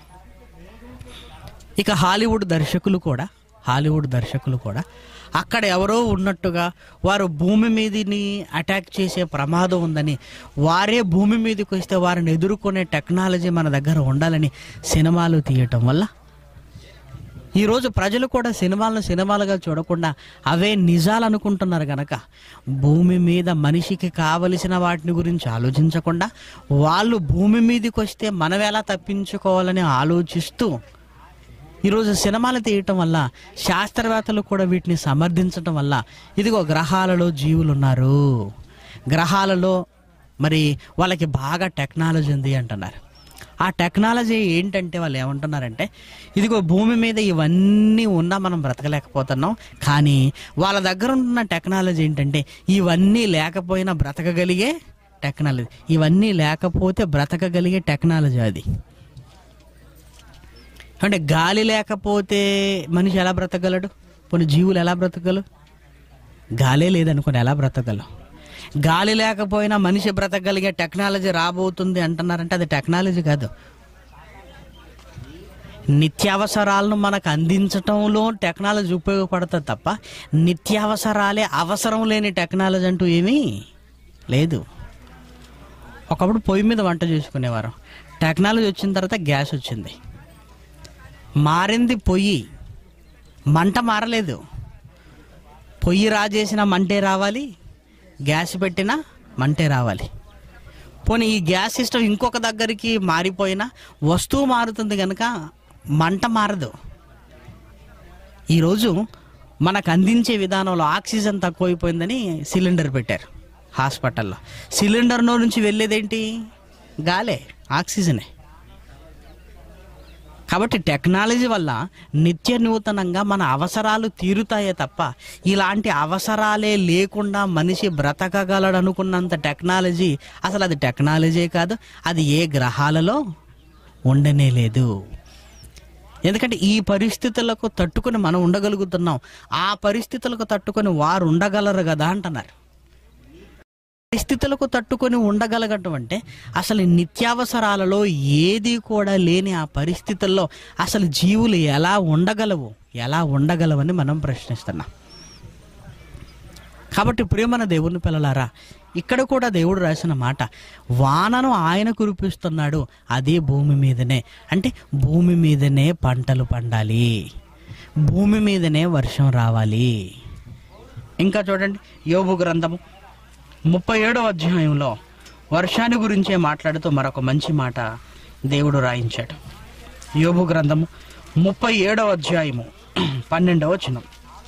ఇక హాలీవుడ్ దర్శకులు కూడా హాలీవుడ్ దర్శకులు కూడా అక్కడ ఎవరో ఉన్నట్టుగా వారు భూమి మీదని అటాక్ చేసే ప్రమాదం ఉందని వారే భూమి మీదకి వస్తే వారిని ఎదుర్కొనే టెక్నాలజీ మన దగ్గర ఉండాలని సినిమాలు తీయటం వల్ల ఈరోజు ప్రజలు కూడా సినిమాలను సినిమాలుగా చూడకుండా అవే నిజాలు అనుకుంటున్నారు గనక భూమి మీద మనిషికి కావలసిన వాటిని గురించి ఆలోచించకుండా వాళ్ళు భూమి మీదకి వస్తే మనం ఎలా తప్పించుకోవాలని ఆలోచిస్తూ ఈరోజు సినిమాలు తీయటం వల్ల శాస్త్రవేత్తలు కూడా వీటిని సమర్థించటం వల్ల ఇదిగో గ్రహాలలో జీవులు ఉన్నారు గ్రహాలలో మరి వాళ్ళకి బాగా టెక్నాలజీ ఉంది అంటున్నారు ఆ టెక్నాలజీ ఏంటంటే వాళ్ళు ఏమంటున్నారంటే ఇదిగో భూమి మీద ఇవన్నీ ఉన్నా మనం బ్రతకలేకపోతున్నాం కానీ వాళ్ళ దగ్గర ఉన్న టెక్నాలజీ ఏంటంటే ఇవన్నీ లేకపోయినా బ్రతకగలిగే టెక్నాలజీ ఇవన్నీ లేకపోతే బ్రతకగలిగే టెక్నాలజీ అది అంటే గాలి లేకపోతే మనిషి ఎలా బ్రతకగలడు కొన్ని జీవులు ఎలా బ్రతకగలరు గాలే లేదనుకుని ఎలా బ్రతకగలవు గాలి లేకపోయినా మనిషి బ్రతకగలిగే టెక్నాలజీ రాబోతుంది అంటున్నారంటే అది టెక్నాలజీ కాదు నిత్యావసరాలను మనకు అందించటంలో టెక్నాలజీ ఉపయోగపడుతుంది తప్ప నిత్యావసరాలే అవసరం లేని టెక్నాలజీ అంటూ ఏమీ లేదు ఒకప్పుడు పొయ్యి మీద వంట చేసుకునేవారు టెక్నాలజీ వచ్చిన తర్వాత గ్యాస్ వచ్చింది మారింది పొయ్యి మంట మారలేదు పొయ్యి రాజేసిన మంటే రావాలి గ్యాస్ పెట్టినా మంటే రావాలి పోనీ ఈ గ్యాస్ సిస్టమ్ ఇంకొక దగ్గరికి మారిపోయినా వస్తువు మారుతుంది కనుక మంట మారదు ఈరోజు మనకు అందించే విధానంలో ఆక్సిజన్ తక్కువైపోయిందని సిలిండర్ పెట్టారు హాస్పిటల్లో సిలిండర్లో నుంచి వెళ్ళేదేంటి గాలే ఆక్సిజనే కాబట్టి టెక్నాలజీ వల్ల నిత్య నూతనంగా మన అవసరాలు తీరుతాయే తప్ప ఇలాంటి అవసరాలే లేకుండా మనిషి బ్రతకగలడు అనుకున్నంత టెక్నాలజీ అసలు అది టెక్నాలజీ కాదు అది ఏ గ్రహాలలో ఉండనే లేదు ఎందుకంటే ఈ పరిస్థితులకు తట్టుకొని మనం ఉండగలుగుతున్నాం ఆ పరిస్థితులకు తట్టుకొని వారు ఉండగలరు కదా అంటున్నారు పరిస్థితులకు తట్టుకొని ఉండగలగటం అంటే అసలు నిత్యావసరాలలో ఏది కూడా లేని ఆ పరిస్థితుల్లో అసలు జీవులు ఎలా ఉండగలవు ఎలా ఉండగలవని మనం ప్రశ్నిస్తున్నాం కాబట్టి ప్రియమైన దేవుని పిల్లలారా ఇక్కడ కూడా దేవుడు రాసిన మాట వానను ఆయన కురిపిస్తున్నాడు అదే భూమి మీదనే అంటే భూమి మీదనే పంటలు పండాలి భూమి మీదనే వర్షం రావాలి ఇంకా చూడండి యోబు గ్రంథము ముప్పై ఏడవ అధ్యాయంలో వర్షాన్ని గురించే మాట్లాడుతూ మరొక మంచి మాట దేవుడు రాయించాడు యోబు గ్రంథము ముప్పై ఏడవ అధ్యాయము పన్నెండవ వచనం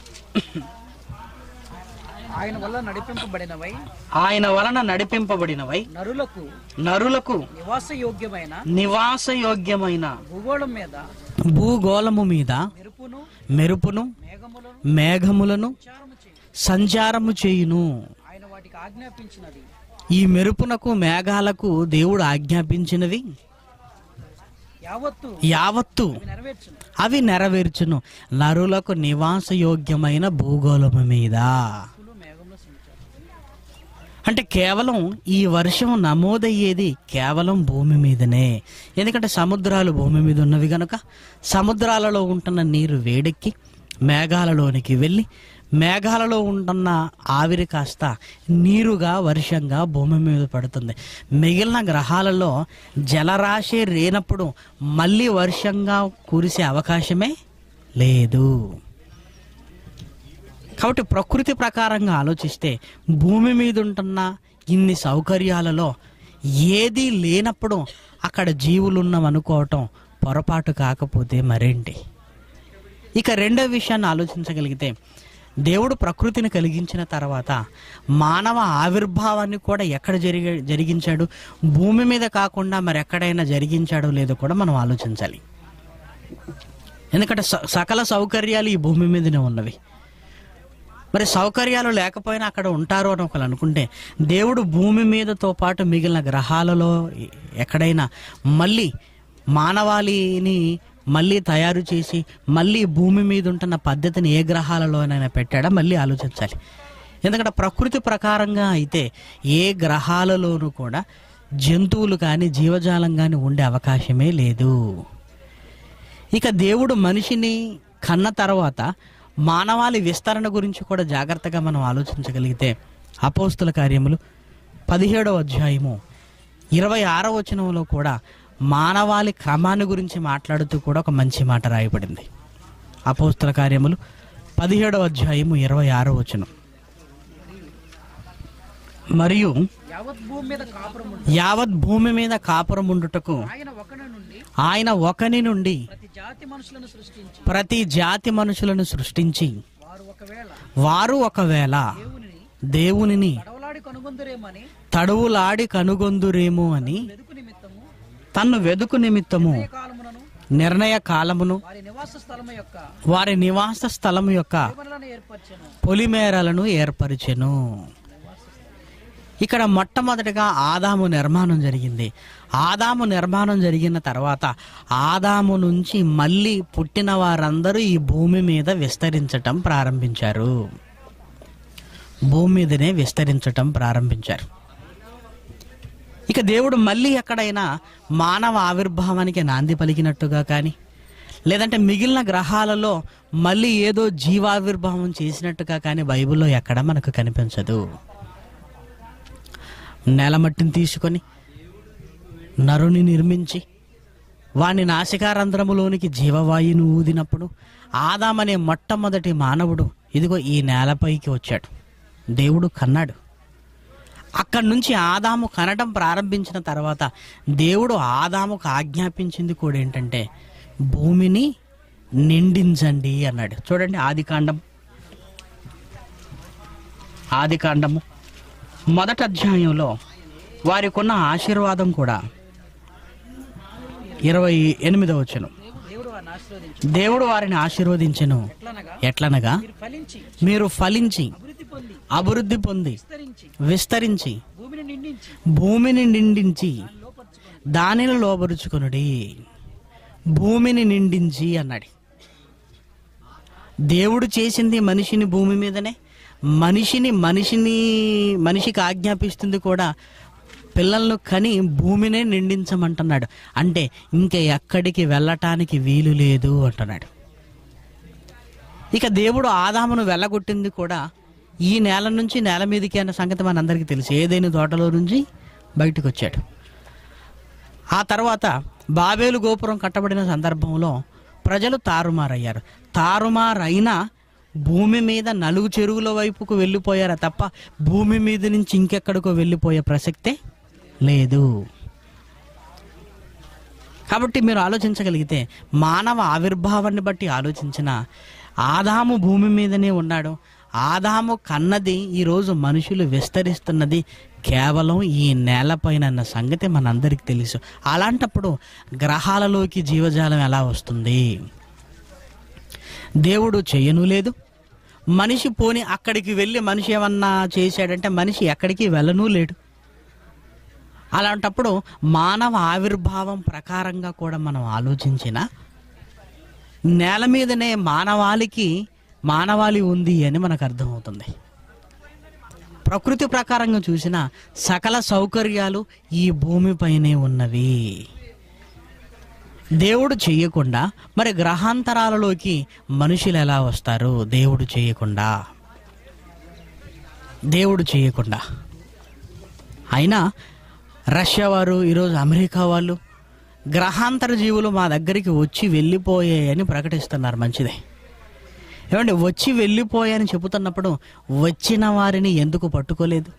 ఆయన వల్ల నడిపింపబడినవై ఆయన వలన నడిపింపబడినవై నరులకు నరులకు నివాస యోగ్యమైన నివాసయోగ్యమైన భూగోళం మీద భూగోళము మీద మెరుపును మెరుపును మేఘములను మేఘములను విచారము చేయి సంచారము చేయును ఆయన వాటికి ఆజ్ఞాపించినది ఈ మెరుపునకు మేఘాలకు దేవుడు ఆజ్ఞాపించినవి యావత్తు యావత్తు అవి నెరవేర్చును అవి నెరవేర్చును నరులకు నివాసయోగ్యమైన భూగోళము మీద పులు మేఘంలో సంచారం అంటే కేవలం ఈ వర్షం నమోదయ్యేది కేవలం భూమి మీదనే ఎందుకంటే సముద్రాలు భూమి మీద ఉన్నవి గనుక సముద్రాలలో ఉంటున్న నీరు వేడెక్కి మేఘాలలోనికి వెళ్ళి మేఘాలలో ఉంటున్న ఆవిరి కాస్త నీరుగా వర్షంగా భూమి మీద పడుతుంది మిగిలిన గ్రహాలలో జలరాశి రేనప్పుడు మళ్ళీ వర్షంగా కురిసే అవకాశమే లేదు కాబట్టి ప్రకృతి ప్రకారంగా ఆలోచిస్తే భూమి మీద ఉంటున్న ఇన్ని సౌకర్యాలలో ఏది లేనప్పుడు అక్కడ జీవులున్నాం అనుకోవటం పొరపాటు కాకపోతే మరేంటి ఇక రెండో విషయాన్ని ఆలోచించగలిగితే దేవుడు ప్రకృతిని కలిగించిన తర్వాత మానవ ఆవిర్భావాన్ని కూడా ఎక్కడ జరిగి జరిగించాడు భూమి మీద కాకుండా మరి ఎక్కడైనా జరిగించాడో లేదో కూడా మనం ఆలోచించాలి ఎందుకంటే స- సకల సౌకర్యాలు ఈ భూమి మీదనే ఉన్నవి మరి సౌకర్యాలు లేకపోయినా అక్కడ ఉంటారు అని ఒకరు అనుకుంటే దేవుడు భూమి మీదతో పాటు మిగిలిన గ్రహాలలో ఎక్కడైనా మళ్ళీ మానవాళిని మళ్ళీ తయారు చేసి మళ్ళీ భూమి మీద ఉంటున్న పద్ధతిని ఏ గ్రహాలలోనైనా పెట్టాడా మళ్ళీ ఆలోచించాలి ఎందుకంటే ప్రకృతి ప్రకారంగా అయితే ఏ గ్రహాలలోనూ కూడా జంతువులు కానీ జీవజాలం కానీ ఉండే అవకాశమే లేదు ఇక దేవుడు మనిషిని కన్న తర్వాత మానవాళి విస్తరణ గురించి కూడా జాగ్రత్తగా మనం ఆలోచించగలిగితే అపోస్తుల కార్యములు పదిహేడవ అధ్యాయము ఇరవై ఆరవ వచనంలో కూడా మానవాళి క్రమాన్ని గురించి మాట్లాడుతూ కూడా ఒక మంచి మాట రాయబడింది అపోస్తుల కార్యములు పదిహేడవ అధ్యాయము ఇరవై ఆరో వచనం మరియు యావత్ భూమి మీద కాపురం ఉండు యావత్ భూమి మీద కాపురం ఉండుటకు ఆయన ఒకన నుండి ఆయన ఒకని నుండి ప్రతి జాతి మనుషులను సృష్టించి ప్రతి జాతి మనుషులను సృష్టించి వారు ఒకవేళ వారు ఒకవేళ దేవునిని దేవునిని తడవలాడి కనుగొందురేమని తడువులాడి కనుగొందురేమో అని వెదుకు నిమిత్తము తన్ను వెదుకు నిమిత్తము ఏ కాలమునను నిర్ణయ కాలమును వారి నివాస స్థలము యొక్క వారి నివాస స్థలము యొక్క జీవనలను ఏర్పరచెను పొలిమేరలను ఏర్పరిచెను ఇక్కడ మొట్టమొదటిగా ఆదాము నిర్మాణం జరిగింది ఆదాము నిర్మాణం జరిగిన తర్వాత ఆదాము నుంచి మళ్ళీ పుట్టిన వారందరూ ఈ భూమి మీద విస్తరించటం ప్రారంభించారు భూమి మీదనే విస్తరించటం ప్రారంభించారు ఇక దేవుడు మళ్ళీ ఎక్కడైనా మానవ ఆవిర్భావానికి నాంది పలికినట్టుగా కానీ లేదంటే మిగిలిన గ్రహాలలో మళ్ళీ ఏదో జీవావిర్భావం చేసినట్టుగా కానీ బైబిల్లో ఎక్కడ మనకు కనిపించదు నేలమట్టిని తీసుకొని నరుని నిర్మించి వాని నాసికారంధ్రములోనికి జీవవాయువును ఊదినప్పుడు ఆదామనే మొట్టమొదటి మానవుడు ఇదిగో ఈ నేలపైకి వచ్చాడు దేవుడు కన్నాడు అక్కడి నుంచి ఆదాము కనడం ప్రారంభించిన తర్వాత దేవుడు ఆదాముకు ఆజ్ఞాపించింది కూడా ఏంటంటే భూమిని నిండించండి అన్నాడు చూడండి ఆది కాండం ఆది కాండము మొదటి అధ్యాయంలో వారికి ఉన్న ఆశీర్వాదం కూడా ఇరవై ఎనిమిదవ వచ్చను దేవుడు వారిని ఆశీర్వదించి దేవుడు వారిని ఆశీర్వదించెను ఎట్లనగా ఎట్లనగా మీరు ఫలించి మీరు ఫలించి అభివృద్ధి పొంది అభివృద్ధి పొంది విస్తరించి విస్తరించి భూమిని నిండించి భూమిని నిండించి లోపరుచుకొని దానిని లోబరుచుకొనుడి భూమిని నిండించి అన్నాడు దేవుడు చేసింది మనిషిని భూమి మీదనే మనిషిని మనిషిని మనిషికి ఆజ్ఞాపిస్తుంది కూడా పిల్లలను కని భూమినే నిండించమంటున్నాడు అంటే ఇంకా ఎక్కడికి వెళ్ళటానికి వీలు లేదు అంటున్నాడు ఇక దేవుడు ఆదామును వెళ్ళగొట్టింది కూడా ఈ నేల నుంచి నేల మీదకి అన్న సంగతి మనందరికీ తెలుసు ఏదైనా తోటలో నుంచి బయటకు వచ్చాడు ఆ తర్వాత బాబేలు గోపురం కట్టబడిన సందర్భంలో ప్రజలు తారుమారయ్యారు తారుమారైనా భూమి మీద నలుగు చెరువుల వైపుకు వెళ్ళిపోయారా తప్ప భూమి మీద నుంచి ఇంకెక్కడికో వెళ్ళిపోయే ప్రసక్తే లేదు కాబట్టి మీరు ఆలోచించగలిగితే మానవ ఆవిర్భావాన్ని బట్టి ఆలోచించిన ఆదాము భూమి మీదనే ఉన్నాడు ఆదాము కన్నది ఈరోజు మనుషులు విస్తరిస్తున్నది కేవలం ఈ నేలపైన అన్న సంగతి మనందరికీ తెలుసు అలాంటప్పుడు గ్రహాలలోకి జీవజాలం ఎలా వస్తుంది దేవుడు చెయ్యను లేదు మనిషి పోని అక్కడికి వెళ్ళి మనిషి ఏమన్నా చేశాడంటే మనిషి ఎక్కడికి వెళ్ళను లేడు అలాంటప్పుడు మానవ ఆవిర్భావం ప్రకారంగా కూడా మనం ఆలోచించిన నేల మీదనే మానవాళికి మానవాళి ఉంది అని మనకు అర్థమవుతుంది ప్రకృతి ప్రకారంగా చూసిన సకల సౌకర్యాలు ఈ భూమిపైనే ఉన్నవి దేవుడు చేయకుండా మరి గ్రహాంతరాలలోకి మనుషులు ఎలా వస్తారు దేవుడు చేయకుండా దేవుడు చేయకుండా అయినా రష్యా వారు ఈరోజు అమెరికా వాళ్ళు గ్రహాంతర జీవులు మా దగ్గరికి వచ్చి వెళ్ళిపోయాయని ప్రకటిస్తున్నారు మంచిదే ఏమంటే వచ్చి వెళ్ళిపోయాని చెబుతున్నప్పుడు వచ్చిన వారిని ఎందుకు పట్టుకోలేదు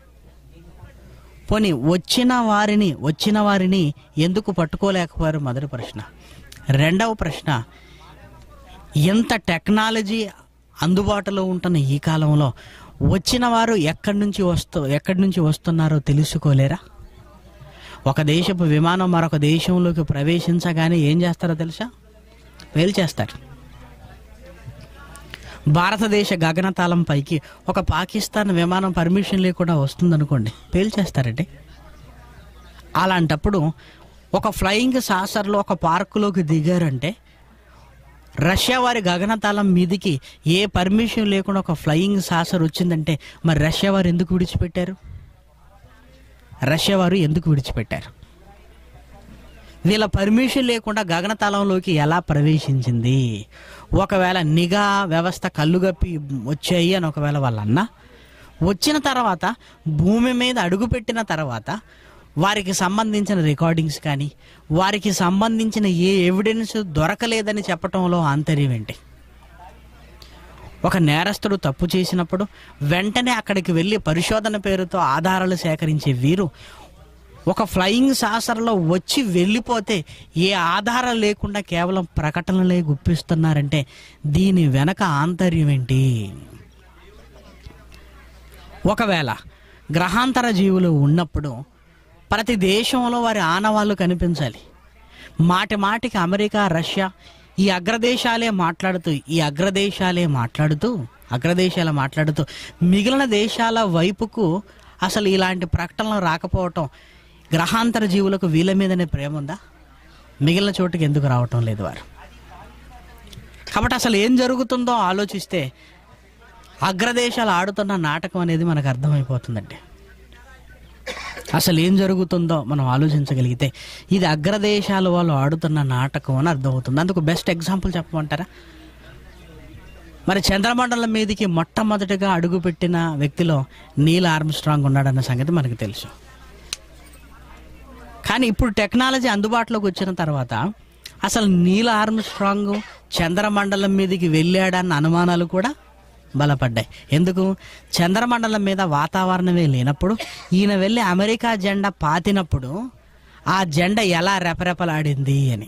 పోనీ వచ్చిన వారిని వచ్చిన వారిని ఎందుకు పట్టుకోలేకపోయారు మొదటి ప్రశ్న రెండవ ప్రశ్న ఎంత టెక్నాలజీ అందుబాటులో ఉంటున్న ఈ కాలంలో వచ్చిన వారు ఎక్కడి నుంచి వస్తూ ఎక్కడి నుంచి వస్తున్నారో తెలుసుకోలేరా ఒక దేశపు విమానం మరొక దేశంలోకి ప్రవేశించగానే ఏం చేస్తారో తెలుసా వేలు చేస్తారు భారతదేశ గగనతాళం పైకి ఒక పాకిస్తాన్ విమానం పర్మిషన్ లేకుండా వస్తుందనుకోండి పేల్చేస్తారండి అలాంటప్పుడు ఒక ఫ్లయింగ్ సాసర్లో ఒక పార్కులోకి దిగారంటే రష్యా వారి గగనతాళం మీదికి ఏ పర్మిషన్ లేకుండా ఒక ఫ్లయింగ్ సాసర్ వచ్చిందంటే మరి రష్యా వారు ఎందుకు విడిచిపెట్టారు రష్యా వారు ఎందుకు విడిచిపెట్టారు వీళ్ళ పర్మిషన్ లేకుండా గగనతలంలోకి ఎలా ప్రవేశించింది ఒకవేళ నిఘా వ్యవస్థ కళ్ళుగప్పి వచ్చాయి అని ఒకవేళ వాళ్ళన్న వచ్చిన తర్వాత భూమి మీద అడుగుపెట్టిన తర్వాత వారికి సంబంధించిన రికార్డింగ్స్ కానీ వారికి సంబంధించిన ఏ ఎవిడెన్స్ దొరకలేదని చెప్పటంలో ఆంతర్యం ఏంటి ఒక నేరస్తుడు తప్పు చేసినప్పుడు వెంటనే అక్కడికి వెళ్ళి పరిశోధన పేరుతో ఆధారాలు సేకరించే వీరు ఒక ఫ్లయింగ్ సాసర్లో వచ్చి వెళ్ళిపోతే ఏ ఆధారం లేకుండా కేవలం ప్రకటనలే గుప్పిస్తున్నారంటే దీని వెనక ఆంతర్యం ఏంటి ఒకవేళ గ్రహాంతర జీవులు ఉన్నప్పుడు ప్రతి దేశంలో వారి ఆనవాళ్ళు కనిపించాలి మాటి మాటికి అమెరికా రష్యా ఈ అగ్రదేశాలే మాట్లాడుతూ ఈ అగ్రదేశాలే మాట్లాడుతూ అగ్రదేశాలు మాట్లాడుతూ మిగిలిన దేశాల వైపుకు అసలు ఇలాంటి ప్రకటనలు రాకపోవటం గ్రహాంతర జీవులకు వీళ్ళ మీదనే ప్రేమ ఉందా మిగిలిన చోటుకి ఎందుకు రావటం లేదు వారు కాబట్టి అసలు ఏం జరుగుతుందో ఆలోచిస్తే అగ్రదేశాలు ఆడుతున్న నాటకం అనేది మనకు అర్థమైపోతుందండి అసలు ఏం జరుగుతుందో మనం ఆలోచించగలిగితే ఇది అగ్రదేశాల వాళ్ళు ఆడుతున్న నాటకం అని అర్థమవుతుంది అందుకు బెస్ట్ ఎగ్జాంపుల్ చెప్పమంటారా మరి చంద్రమండలం మీదకి మొట్టమొదటిగా అడుగుపెట్టిన వ్యక్తిలో నీల్ ఆర్మ్స్ట్రాంగ్ ఉన్నాడన్న సంగతి మనకు తెలుసు కానీ ఇప్పుడు టెక్నాలజీ అందుబాటులోకి వచ్చిన తర్వాత అసలు నీల ఆర్మ్స్ట్రాంగ్ చంద్రమండలం మీదకి వెళ్ళాడన్న అనుమానాలు కూడా బలపడ్డాయి ఎందుకు చంద్రమండలం మీద వాతావరణమే లేనప్పుడు ఈయన వెళ్ళి అమెరికా జెండా పాతినప్పుడు ఆ జెండా ఎలా రెపరెపలాడింది అని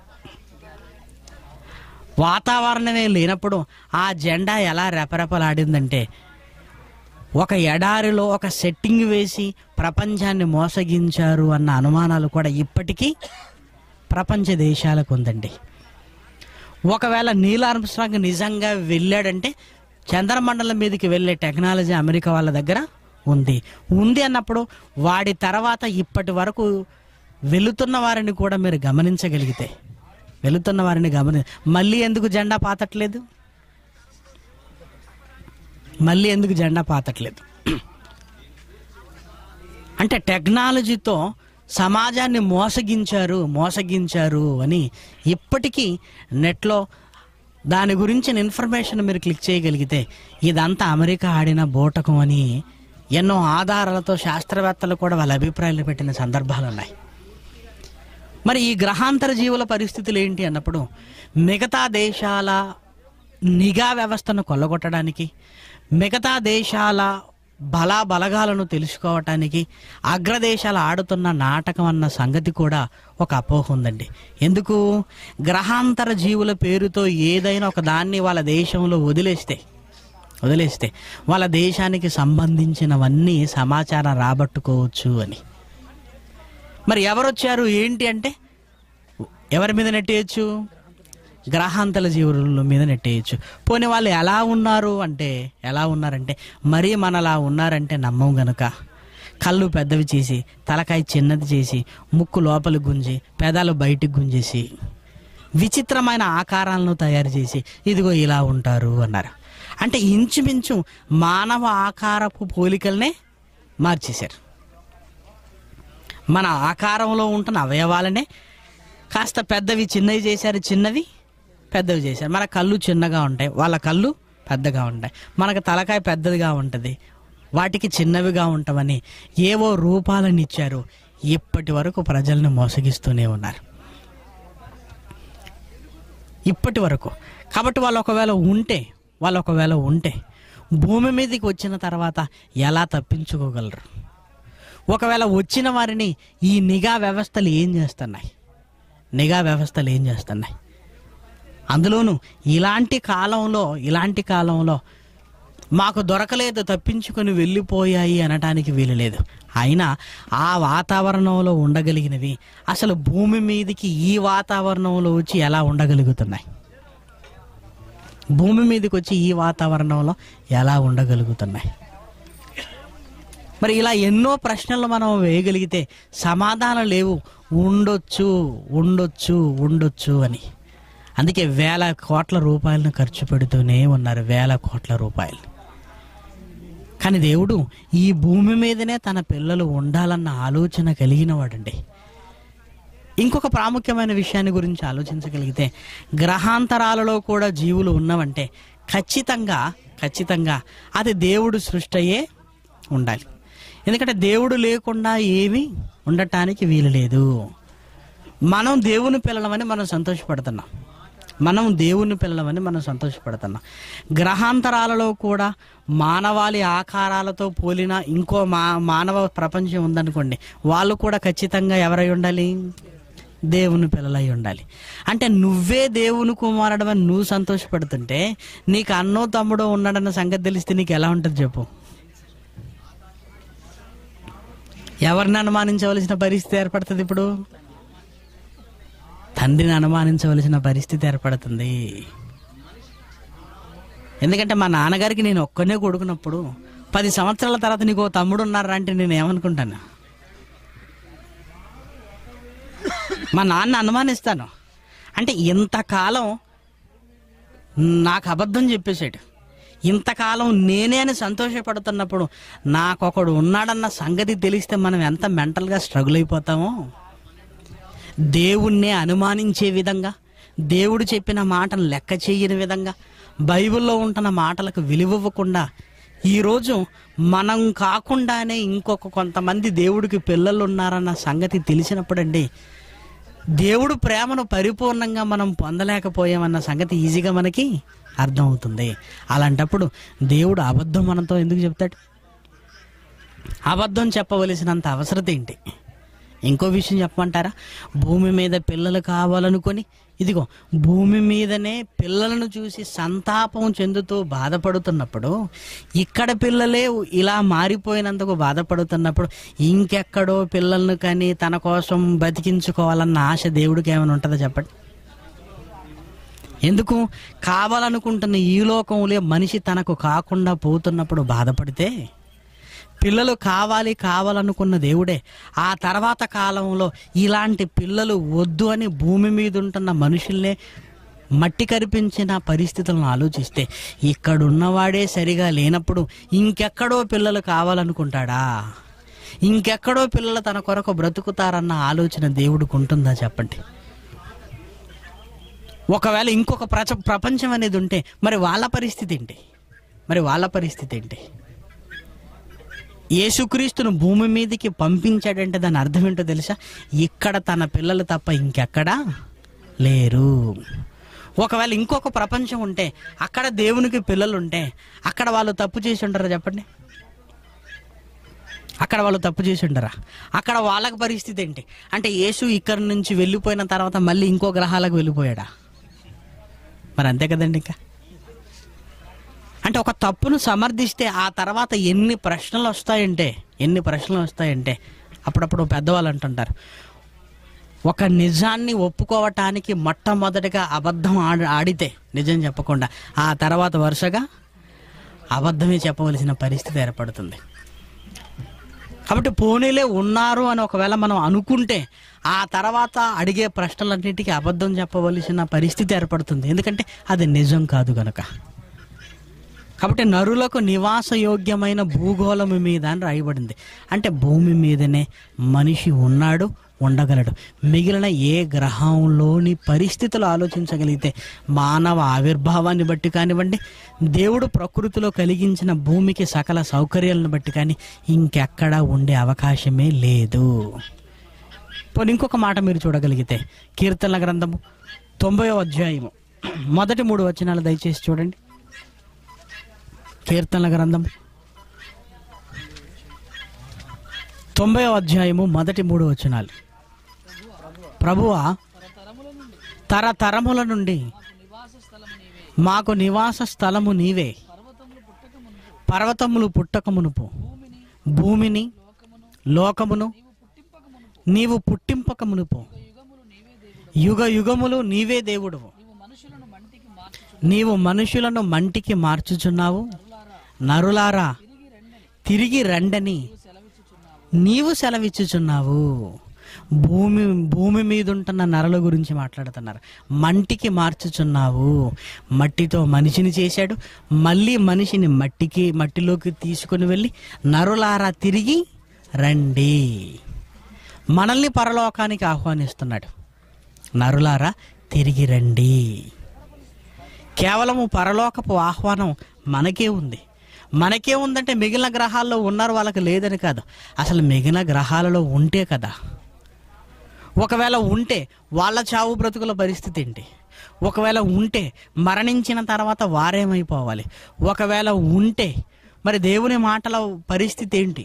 వాతావరణమే లేనప్పుడు ఆ జెండా ఎలా రెపరెపలాడిందంటే ఒక ఎడారిలో ఒక సెట్టింగ్ వేసి ప్రపంచాన్ని మోసగించారు అన్న అనుమానాలు కూడా ఇప్పటికీ ప్రపంచ దేశాలకు ఉందండి ఒకవేళ నీల్ ఆర్మ్స్ట్రాంగ్ నిజంగా వెళ్ళాడంటే చంద్రమండలం మీదకి వెళ్ళే టెక్నాలజీ అమెరికా వాళ్ళ దగ్గర ఉంది ఉంది అన్నప్పుడు వాడి తర్వాత ఇప్పటి వరకు వెళుతున్న వారిని కూడా మీరు గమనించగలిగితే వెళుతున్న వారిని గమని మళ్ళీ ఎందుకు జెండా పాతట్లేదు మళ్ళీ ఎందుకు జెండా పాతట్లేదు అంటే టెక్నాలజీతో సమాజాన్ని మోసగించారు మోసగించారు అని ఇప్పటికీ నెట్లో దాని గురించిన ఇన్ఫర్మేషన్ మీరు క్లిక్ చేయగలిగితే ఇదంతా అమెరికా ఆడిన బోటకం అని ఎన్నో ఆధారాలతో శాస్త్రవేత్తలు కూడా వాళ్ళ అభిప్రాయాలు పెట్టిన సందర్భాలు ఉన్నాయి మరి ఈ గ్రహాంతర జీవుల పరిస్థితులు ఏంటి అన్నప్పుడు మిగతా దేశాల నిఘా వ్యవస్థను కొల్లగొట్టడానికి మిగతా దేశాల బలా బలగాలను తెలుసుకోవటానికి అగ్రదేశాలు ఆడుతున్న నాటకం అన్న సంగతి కూడా ఒక అపోహ ఉందండి ఎందుకు గ్రహాంతర జీవుల పేరుతో ఏదైనా ఒక దాన్ని వాళ్ళ దేశంలో వదిలేస్తే వదిలేస్తే వాళ్ళ దేశానికి సంబంధించినవన్నీ సమాచారం రాబట్టుకోవచ్చు అని మరి ఎవరు వచ్చారు ఏంటి అంటే ఎవరి మీద నెట్టేయచ్చు గ్రహాంతల జీవుల మీద నెట్టేయచ్చు పోనీ వాళ్ళు ఎలా ఉన్నారు అంటే ఎలా ఉన్నారంటే మరీ మనలా ఉన్నారంటే నమ్మం గనుక కళ్ళు పెద్దవి చేసి తలకాయ చిన్నది చేసి ముక్కు లోపలి గుంజి పెదాలు బయటికి గుంజేసి విచిత్రమైన ఆకారాలను తయారు చేసి ఇదిగో ఇలా ఉంటారు అన్నారు అంటే ఇంచుమించు మానవ ఆకారపు పోలికల్నే మార్చేశారు మన ఆకారంలో ఉంటున్న అవయవాలనే కాస్త పెద్దవి చిన్నవి చేశారు చిన్నవి పెద్దవి చేశారు మన కళ్ళు చిన్నగా ఉంటాయి వాళ్ళ కళ్ళు పెద్దగా ఉంటాయి మనకు తలకాయ పెద్దదిగా ఉంటుంది వాటికి చిన్నవిగా ఉంటామని ఏవో రూపాలను ఇచ్చారు ఇప్పటి వరకు ప్రజల్ని మోసగిస్తూనే ఉన్నారు ఇప్పటి వరకు కాబట్టి వాళ్ళు ఒకవేళ ఉంటే వాళ్ళు ఒకవేళ ఉంటే భూమి మీదకి వచ్చిన తర్వాత ఎలా తప్పించుకోగలరు ఒకవేళ వచ్చిన వారిని ఈ నిఘా వ్యవస్థలు ఏం చేస్తున్నాయి నిఘా వ్యవస్థలు ఏం చేస్తున్నాయి అందులోనూ ఇలాంటి కాలంలో ఇలాంటి కాలంలో మాకు దొరకలేదు తప్పించుకొని వెళ్ళిపోయాయి అనటానికి వీలు లేదు అయినా ఆ వాతావరణంలో ఉండగలిగినవి అసలు భూమి మీదకి ఈ వాతావరణంలో వచ్చి ఎలా ఉండగలుగుతున్నాయి భూమి మీదకి వచ్చి ఈ వాతావరణంలో ఎలా ఉండగలుగుతున్నాయి మరి ఇలా ఎన్నో ప్రశ్నలు మనం వేయగలిగితే సమాధానం లేవు ఉండొచ్చు ఉండొచ్చు ఉండొచ్చు అని అందుకే వేల కోట్ల రూపాయలను ఖర్చు పెడుతూనే ఉన్నారు వేల కోట్ల రూపాయలు కానీ దేవుడు ఈ భూమి మీదనే తన పిల్లలు ఉండాలన్న ఆలోచన కలిగిన వాడండి ఇంకొక ప్రాముఖ్యమైన విషయాన్ని గురించి ఆలోచించగలిగితే గ్రహాంతరాలలో కూడా జీవులు ఉన్నవంటే ఖచ్చితంగా ఖచ్చితంగా అది దేవుడు సృష్టయే ఉండాలి ఎందుకంటే దేవుడు లేకుండా ఏమీ ఉండటానికి వీలు లేదు మనం దేవుని పిల్లలమని మనం సంతోషపడుతున్నాం మనం దేవుని పిల్లలమని మనం సంతోషపడుతున్నాం గ్రహాంతరాలలో కూడా మానవాళి ఆకారాలతో పోలిన ఇంకో మా మానవ ప్రపంచం ఉందనుకోండి వాళ్ళు కూడా ఖచ్చితంగా ఎవరై ఉండాలి దేవుని పిల్లలై ఉండాలి అంటే నువ్వే దేవుని కుమారుడు అని నువ్వు సంతోషపడుతుంటే నీకు అన్నో తమ్ముడో ఉన్నాడన్న సంగతి తెలిస్తే నీకు ఎలా ఉంటుంది చెప్పు ఎవరిని అనుమానించవలసిన పరిస్థితి ఏర్పడుతుంది ఇప్పుడు తండ్రిని అనుమానించవలసిన పరిస్థితి ఏర్పడుతుంది ఎందుకంటే మా నాన్నగారికి నేను ఒక్కనే కొడుకున్నప్పుడు పది సంవత్సరాల తర్వాత నీకు ఓ తమ్ముడు ఉన్నారా అంటే నేను ఏమనుకుంటాను మా నాన్న అనుమానిస్తాను అంటే ఇంతకాలం నాకు అబద్ధం చెప్పేశాడు ఇంతకాలం నేనే అని సంతోషపడుతున్నప్పుడు నాకొకడు ఉన్నాడన్న సంగతి తెలిస్తే మనం ఎంత మెంటల్గా స్ట్రగుల్ అయిపోతామో దేవుణ్ణే అనుమానించే విధంగా దేవుడు చెప్పిన మాటను లెక్క చేయని విధంగా బైబిల్లో ఉంటున్న మాటలకు విలువివ్వకుండా ఈరోజు మనం కాకుండానే ఇంకొక కొంతమంది దేవుడికి పిల్లలు ఉన్నారన్న సంగతి తెలిసినప్పుడండి దేవుడు ప్రేమను పరిపూర్ణంగా మనం పొందలేకపోయామన్న సంగతి ఈజీగా మనకి అర్థమవుతుంది అలాంటప్పుడు దేవుడు అబద్ధం మనతో ఎందుకు చెప్తాడు అబద్ధం చెప్పవలసినంత అవసరత ఏంటి ఇంకో విషయం చెప్పమంటారా భూమి మీద పిల్లలు కావాలనుకొని ఇదిగో భూమి మీదనే పిల్లలను చూసి సంతాపం చెందుతూ బాధపడుతున్నప్పుడు ఇక్కడ పిల్లలే ఇలా మారిపోయినందుకు బాధపడుతున్నప్పుడు ఇంకెక్కడో పిల్లలను కానీ తన కోసం బతికించుకోవాలన్న ఆశ దేవుడికి ఏమైనా ఉంటుందో చెప్పండి ఎందుకు కావాలనుకుంటున్న ఈ లోకంలో మనిషి తనకు కాకుండా పోతున్నప్పుడు బాధపడితే పిల్లలు కావాలి కావాలనుకున్న దేవుడే ఆ తర్వాత కాలంలో ఇలాంటి పిల్లలు వద్దు అని భూమి మీద ఉంటున్న మనుషుల్నే మట్టి కరిపించిన పరిస్థితులను ఆలోచిస్తే ఇక్కడున్నవాడే సరిగా లేనప్పుడు ఇంకెక్కడో పిల్లలు కావాలనుకుంటాడా ఇంకెక్కడో పిల్లలు తన కొరకు బ్రతుకుతారన్న ఆలోచన దేవుడికి ఉంటుందా చెప్పండి ఒకవేళ ఇంకొక ప్రచ ప్రపంచం అనేది ఉంటే మరి వాళ్ళ పరిస్థితి ఏంటి మరి వాళ్ళ పరిస్థితి ఏంటి యేసుక్రీస్తును భూమి మీదకి పంపించాడంటే దాని అర్థం ఏంటో తెలుసా ఇక్కడ తన పిల్లలు తప్ప ఇంకెక్కడా లేరు ఒకవేళ ఇంకొక ప్రపంచం ఉంటే అక్కడ దేవునికి పిల్లలు ఉంటే అక్కడ వాళ్ళు తప్పు చేసి ఉంటారా చెప్పండి అక్కడ వాళ్ళు తప్పు చేసి ఉండరా అక్కడ వాళ్ళకి పరిస్థితి ఏంటి అంటే యేసు ఇక్కడి నుంచి వెళ్ళిపోయిన తర్వాత మళ్ళీ ఇంకో గ్రహాలకు వెళ్ళిపోయాడా మరి అంతే కదండి ఇంకా అంటే ఒక తప్పును సమర్థిస్తే ఆ తర్వాత ఎన్ని ప్రశ్నలు వస్తాయంటే ఎన్ని ప్రశ్నలు వస్తాయంటే అప్పుడప్పుడు పెద్దవాళ్ళు అంటుంటారు ఒక నిజాన్ని ఒప్పుకోవటానికి మొట్టమొదటిగా అబద్ధం ఆడి ఆడితే నిజం చెప్పకుండా ఆ తర్వాత వరుసగా అబద్ధమే చెప్పవలసిన పరిస్థితి ఏర్పడుతుంది కాబట్టి పోనీలే ఉన్నారు అని ఒకవేళ మనం అనుకుంటే ఆ తర్వాత అడిగే ప్రశ్నలన్నిటికీ అబద్ధం చెప్పవలసిన పరిస్థితి ఏర్పడుతుంది ఎందుకంటే అది నిజం కాదు గనక కాబట్టి నరులకు నివాసయోగ్యమైన భూగోళము మీద అని రాయబడింది అంటే భూమి మీదనే మనిషి ఉన్నాడు ఉండగలడు మిగిలిన ఏ గ్రహంలోని పరిస్థితులు ఆలోచించగలిగితే మానవ ఆవిర్భావాన్ని బట్టి కానివ్వండి దేవుడు ప్రకృతిలో కలిగించిన భూమికి సకల సౌకర్యాలను బట్టి కానీ ఇంకెక్కడా ఉండే అవకాశమే లేదు పోనీ ఇంకొక మాట మీరు చూడగలిగితే కీర్తనల గ్రంథము తొంభై అధ్యాయము మొదటి మూడు వచనాలు దయచేసి చూడండి కీర్తనల గ్రంథం తొంభై అధ్యాయము మొదటి మూడు వచనాలు ప్రభువా తరతరముల నుండి తరతరముల నుండి నివాస స్థలము నీవే మాకు నివాస స్థలము నీవే పర్వతములు పుట్టక మునుపు పర్వతములు పుట్టక మునుపు భూమిని భూమిని లోకమును లోకమును నీవు పుట్టింపక మునుపు నీవు పుట్టింపక మునుపు యుగ యుగములు నీవే దేవుడు యుగ యుగములు నీవే దేవుడవు నీవు మనుషులను మంటికి మార్చుచు నీవు మనుషులను మంటికి మార్చుచున్నావు నరులారా తిరిగి రండని తిరిగి రండని సెలవిచ్చుచున్నావు నీవు సెలవిచ్చుచున్నావు భూమి భూమి మీద ఉంటున్న నరల గురించి మాట్లాడుతున్నారు మంటికి మార్చుచున్నావు మట్టితో మనిషిని చేశాడు మళ్ళీ మనిషిని మట్టికి మట్టిలోకి తీసుకుని వెళ్ళి నరులారా తిరిగి రండి మనల్ని పరలోకానికి ఆహ్వానిస్తున్నాడు నరులారా తిరిగి రండి కేవలము పరలోకపు ఆహ్వానం మనకే ఉంది మనకే ఉందంటే మిగిలిన గ్రహాల్లో ఉన్నారు వాళ్ళకి లేదని కాదు అసలు మిగిలిన గ్రహాలలో ఉంటే కదా ఒకవేళ ఉంటే వాళ్ళ చావు బ్రతుకుల పరిస్థితి ఏంటి ఒకవేళ ఉంటే మరణించిన తర్వాత వారేమైపోవాలి ఒకవేళ ఉంటే మరి దేవుని మాటల పరిస్థితి ఏంటి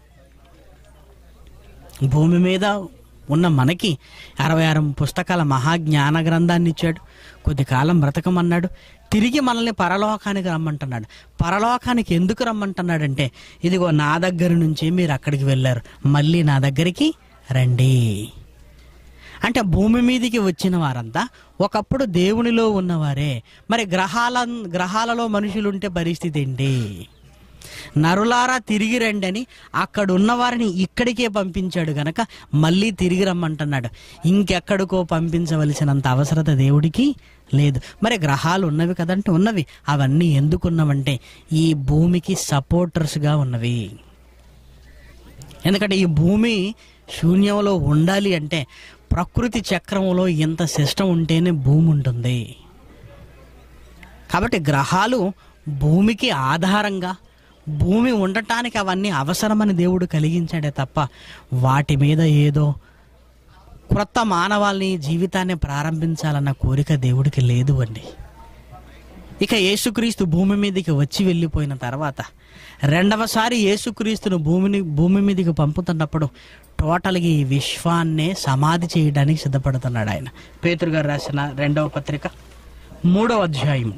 భూమి మీద ఉన్న మనకి అరవై ఆరు పుస్తకాల మహాజ్ఞాన గ్రంథాన్ని ఇచ్చాడు కొద్ది కాలం బ్రతకమన్నాడు తిరిగి మనల్ని పరలోకానికి రమ్మంటున్నాడు పరలోకానికి ఎందుకు రమ్మంటున్నాడంటే ఇదిగో నా దగ్గర నుంచి మీరు అక్కడికి వెళ్ళారు మళ్ళీ నా దగ్గరికి రండి అంటే భూమి మీదికి వచ్చిన వారంతా ఒకప్పుడు దేవునిలో ఉన్నవారే మరి గ్రహాల గ్రహాలలో మనుషులుంటే పరిస్థితి ఏంటి నరులారా తిరిగి రండి అని అక్కడ ఉన్న వారిని ఇక్కడికే పంపించాడు గనక మళ్ళీ తిరిగి రమ్మంటున్నాడు ఇంకెక్కడికో పంపించవలసినంత అవసరత దేవుడికి లేదు మరి గ్రహాలు ఉన్నవి కదంటే ఉన్నవి అవన్నీ ఎందుకున్నవంటే ఈ భూమికి సపోర్టర్స్గా ఉన్నవి ఎందుకంటే ఈ భూమి శూన్యంలో ఉండాలి అంటే ప్రకృతి చక్రంలో ఇంత సిస్టమ్ ఉంటేనే భూమి ఉంటుంది కాబట్టి గ్రహాలు భూమికి ఆధారంగా భూమి ఉండటానికి అవన్నీ అవసరమని దేవుడు కలిగించాడే తప్ప వాటి మీద ఏదో క్రొత్త మానవాళిని జీవితాన్ని ప్రారంభించాలన్న కోరిక దేవుడికి లేదు అండి ఇక యేసుక్రీస్తు భూమి మీదకి వచ్చి వెళ్ళిపోయిన తర్వాత రెండవసారి యేసుక్రీస్తును భూమిని భూమి మీదకి పంపుతున్నప్పుడు టోటల్గా ఈ విశ్వాన్నే సమాధి చేయడానికి సిద్ధపడుతున్నాడు ఆయన పేతురు గారు రాసిన రెండవ పత్రిక మూడవ అధ్యాయం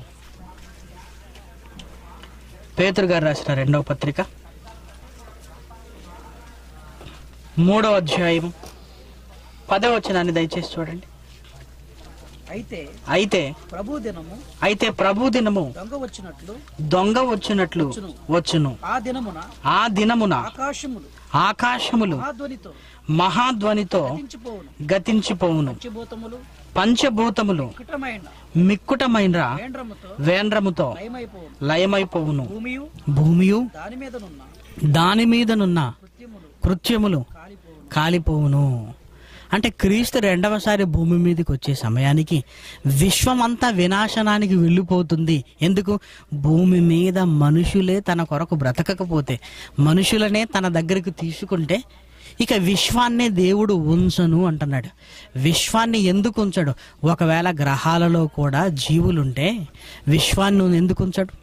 పేతురు గారు రాసిన రెండవ పత్రిక మూడవ అధ్యాయం పదవ వచనాన్ని దయచేసి చూడండి అయితే అయితే ప్రభు దినము అయితే ప్రభు దినము దొంగ వచ్చినట్లు దొంగ వచ్చినట్లు వచ్చును ఆ దినమున ఆ దినమున ఆకాశములు ఆకాశములు ఆ ధ్వనితో మహాధ్వనితో గతించిపోవును గతించిపోవును పంచభూతములు పంచభూతములు కుటమైన మిక్కుటమైన కేంద్రముతో వేంద్రముతో లయమైపోవును లయమైపోవును భూమియు భూమియు దాని మీదనున్న దాని మీదనున్న కృత్యములు కృత్యములు కాలిపోవును కాలిపోవును అంటే క్రీస్తు రెండవసారి భూమి మీదకి వచ్చే సమయానికి విశ్వమంతా వినాశనానికి వెళ్ళిపోతుంది ఎందుకు భూమి మీద మనుషులే తన కొరకు బ్రతకకపోతే మనుషులనే తన దగ్గరికి తీసుకుంటే ఇక విశ్వాన్నే దేవుడు ఉంచను అంటున్నాడు విశ్వాన్ని ఎందుకు ఉంచడు ఒకవేళ గ్రహాలలో కూడా జీవులుంటే విశ్వాన్ని ఎందుకు ఉంచడు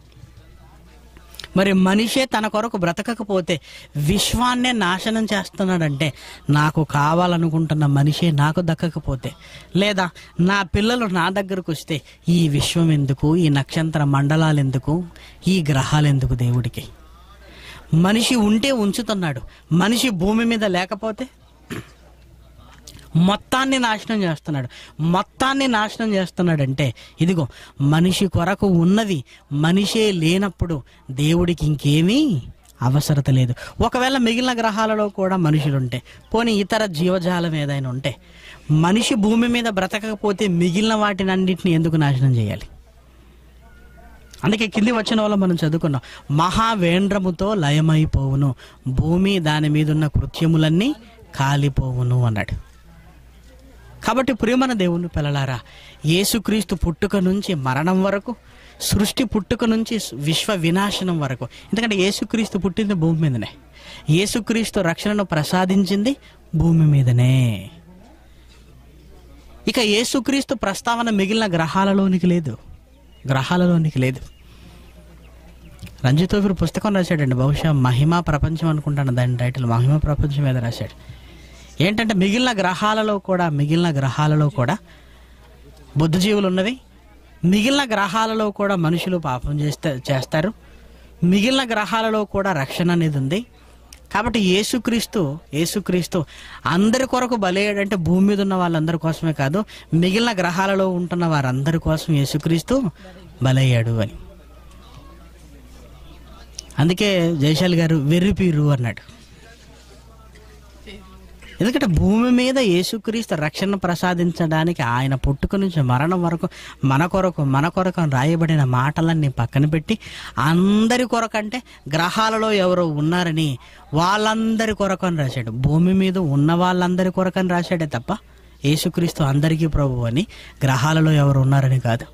మరి మనిషే తన కొరకు బ్రతకకపోతే విశ్వాన్నే నాశనం చేస్తున్నాడంటే నాకు కావాలనుకుంటున్న మనిషే నాకు దక్కకపోతే లేదా నా పిల్లలు నా దగ్గరకు వస్తే ఈ విశ్వం ఎందుకు ఈ నక్షత్ర మండలాలు ఎందుకు ఈ గ్రహాలు ఎందుకు దేవుడికి మనిషి ఉంటే ఉంచుతున్నాడు మనిషి భూమి మీద లేకపోతే మొత్తాన్ని నాశనం చేస్తున్నాడు మొత్తాన్ని నాశనం చేస్తున్నాడంటే ఇదిగో మనిషి కొరకు ఉన్నవి మనిషే లేనప్పుడు దేవుడికి ఇంకేమీ అవసరత లేదు ఒకవేళ మిగిలిన గ్రహాలలో కూడా మనుషులు ఉంటే పోనీ ఇతర జీవజాలం ఏదైనా ఉంటే మనిషి భూమి మీద బ్రతకకపోతే మిగిలిన వాటిని అన్నింటిని ఎందుకు నాశనం చేయాలి అందుకే కింది వచ్చిన వాళ్ళు మనం చదువుకున్నాం మహావేంద్రముతో లయమైపోవును భూమి దాని మీద ఉన్న కృత్యములన్నీ కాలిపోవును అన్నాడు కాబట్టి ప్రియమన దేవుని పిల్లలారా యేసుక్రీస్తు పుట్టుక నుంచి మరణం వరకు సృష్టి పుట్టుక నుంచి విశ్వ వినాశనం వరకు ఎందుకంటే యేసుక్రీస్తు పుట్టింది భూమి మీదనే యేసుక్రీస్తు రక్షణను ప్రసాదించింది భూమి మీదనే ఇక యేసుక్రీస్తు ప్రస్తావన మిగిలిన గ్రహాలలోనికి లేదు గ్రహాలలోనికి లేదు రంజిత్ వీరు పుస్తకం రాశాడండి బహుశా మహిమా ప్రపంచం అనుకుంటాను దాని టైటిల్ మహిమా ప్రపంచం మీద రాశాడు ఏంటంటే మిగిలిన గ్రహాలలో కూడా మిగిలిన గ్రహాలలో కూడా బుద్ధజీవులు ఉన్నవి మిగిలిన గ్రహాలలో కూడా మనుషులు పాపం చేస్తే చేస్తారు మిగిలిన గ్రహాలలో కూడా రక్షణ అనేది ఉంది కాబట్టి యేసుక్రీస్తు యేసుక్రీస్తు అందరి కొరకు బలయ్యాడంటే భూమి మీద ఉన్న వాళ్ళందరి కోసమే కాదు మిగిలిన గ్రహాలలో ఉంటున్న వారందరి కోసం యేసుక్రీస్తు బలయ్యాడు అని అందుకే జయశాలి గారు వెర్రిపీరు అన్నాడు ఎందుకంటే భూమి మీద యేసుక్రీస్తు రక్షణ ప్రసాదించడానికి ఆయన పుట్టుక నుంచి మరణం వరకు మన కొరకు మన కొరకు అని రాయబడిన మాటలన్నీ పక్కన పెట్టి అందరి కొరకు అంటే గ్రహాలలో ఎవరో ఉన్నారని వాళ్ళందరి కొరకు అని రాశాడు భూమి మీద ఉన్న వాళ్ళందరి కొరకు అని రాశాడే తప్ప యేసుక్రీస్తు అందరికీ ప్రభు అని గ్రహాలలో ఎవరు ఉన్నారని కాదు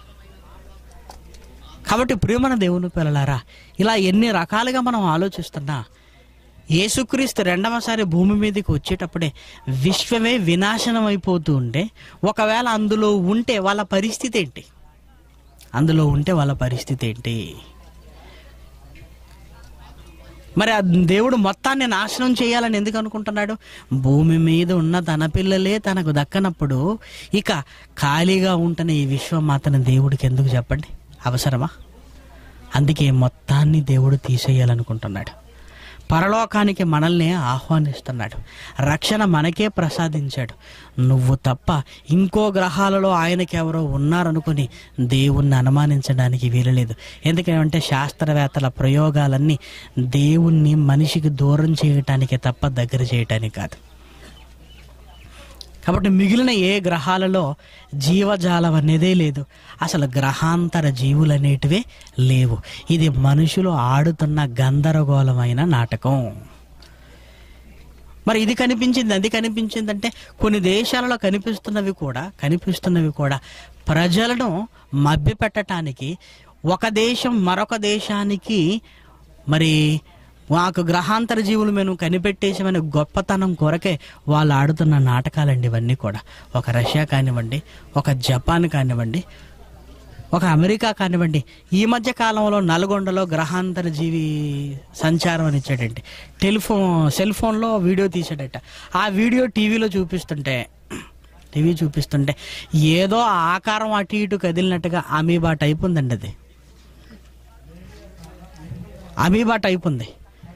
కాబట్టి ప్రియమన దేవుని పిల్లలారా ఇలా ఎన్ని రకాలుగా మనం ఆలోచిస్తున్నా యేసుక్రీస్తు రెండవసారి భూమి మీదకి వచ్చేటప్పుడే విశ్వమే వినాశనం అయిపోతూ ఉంటే ఒకవేళ అందులో ఉంటే వాళ్ళ పరిస్థితి ఏంటి అందులో ఉంటే వాళ్ళ పరిస్థితి ఏంటి మరి ఆ దేవుడు మొత్తాన్ని నాశనం చేయాలని ఎందుకు అనుకుంటున్నాడు భూమి మీద ఉన్న తన పిల్లలే తనకు దక్కనప్పుడు ఇక ఖాళీగా ఉంటున్న ఈ విశ్వమాతను దేవుడికి ఎందుకు చెప్పండి అవసరమా అందుకే మొత్తాన్ని దేవుడు తీసేయాలనుకుంటున్నాడు పరలోకానికి మనల్ని ఆహ్వానిస్తున్నాడు రక్షణ మనకే ప్రసాదించాడు నువ్వు తప్ప ఇంకో గ్రహాలలో ఆయనకెవరో ఉన్నారనుకుని దేవుణ్ణి అనుమానించడానికి వీలలేదు ఎందుకంటే శాస్త్రవేత్తల ప్రయోగాలన్నీ దేవుణ్ణి మనిషికి దూరం చేయటానికి తప్ప దగ్గర చేయటానికి కాదు కాబట్టి మిగిలిన ఏ గ్రహాలలో జీవజాలం అనేదే లేదు అసలు గ్రహాంతర జీవులు అనేటివే లేవు ఇది మనుషులు ఆడుతున్న గందరగోళమైన నాటకం మరి ఇది కనిపించింది అది కనిపించిందంటే కొన్ని దేశాలలో కనిపిస్తున్నవి కూడా కనిపిస్తున్నవి కూడా ప్రజలను మభ్యపెట్టడానికి ఒక దేశం మరొక దేశానికి మరి మాకు గ్రహాంతర జీవులు మేము కనిపెట్టేసామనే గొప్పతనం కొరకే వాళ్ళు ఆడుతున్న నాటకాలండి ఇవన్నీ కూడా ఒక రష్యా కానివ్వండి ఒక జపాన్ కానివ్వండి ఒక అమెరికా కానివ్వండి ఈ మధ్య కాలంలో నల్గొండలో గ్రహాంతర జీవి సంచారం అని ఇచ్చాడంటే టెలిఫోన్ సెల్ ఫోన్లో వీడియో తీసాడట ఆ వీడియో టీవీలో చూపిస్తుంటే టీవీ చూపిస్తుంటే ఏదో ఆ ఆకారం అటు ఇటు కదిలినట్టుగా అమీబా టైప్ ఉందండి అది అమీబా టైప్ ఉంది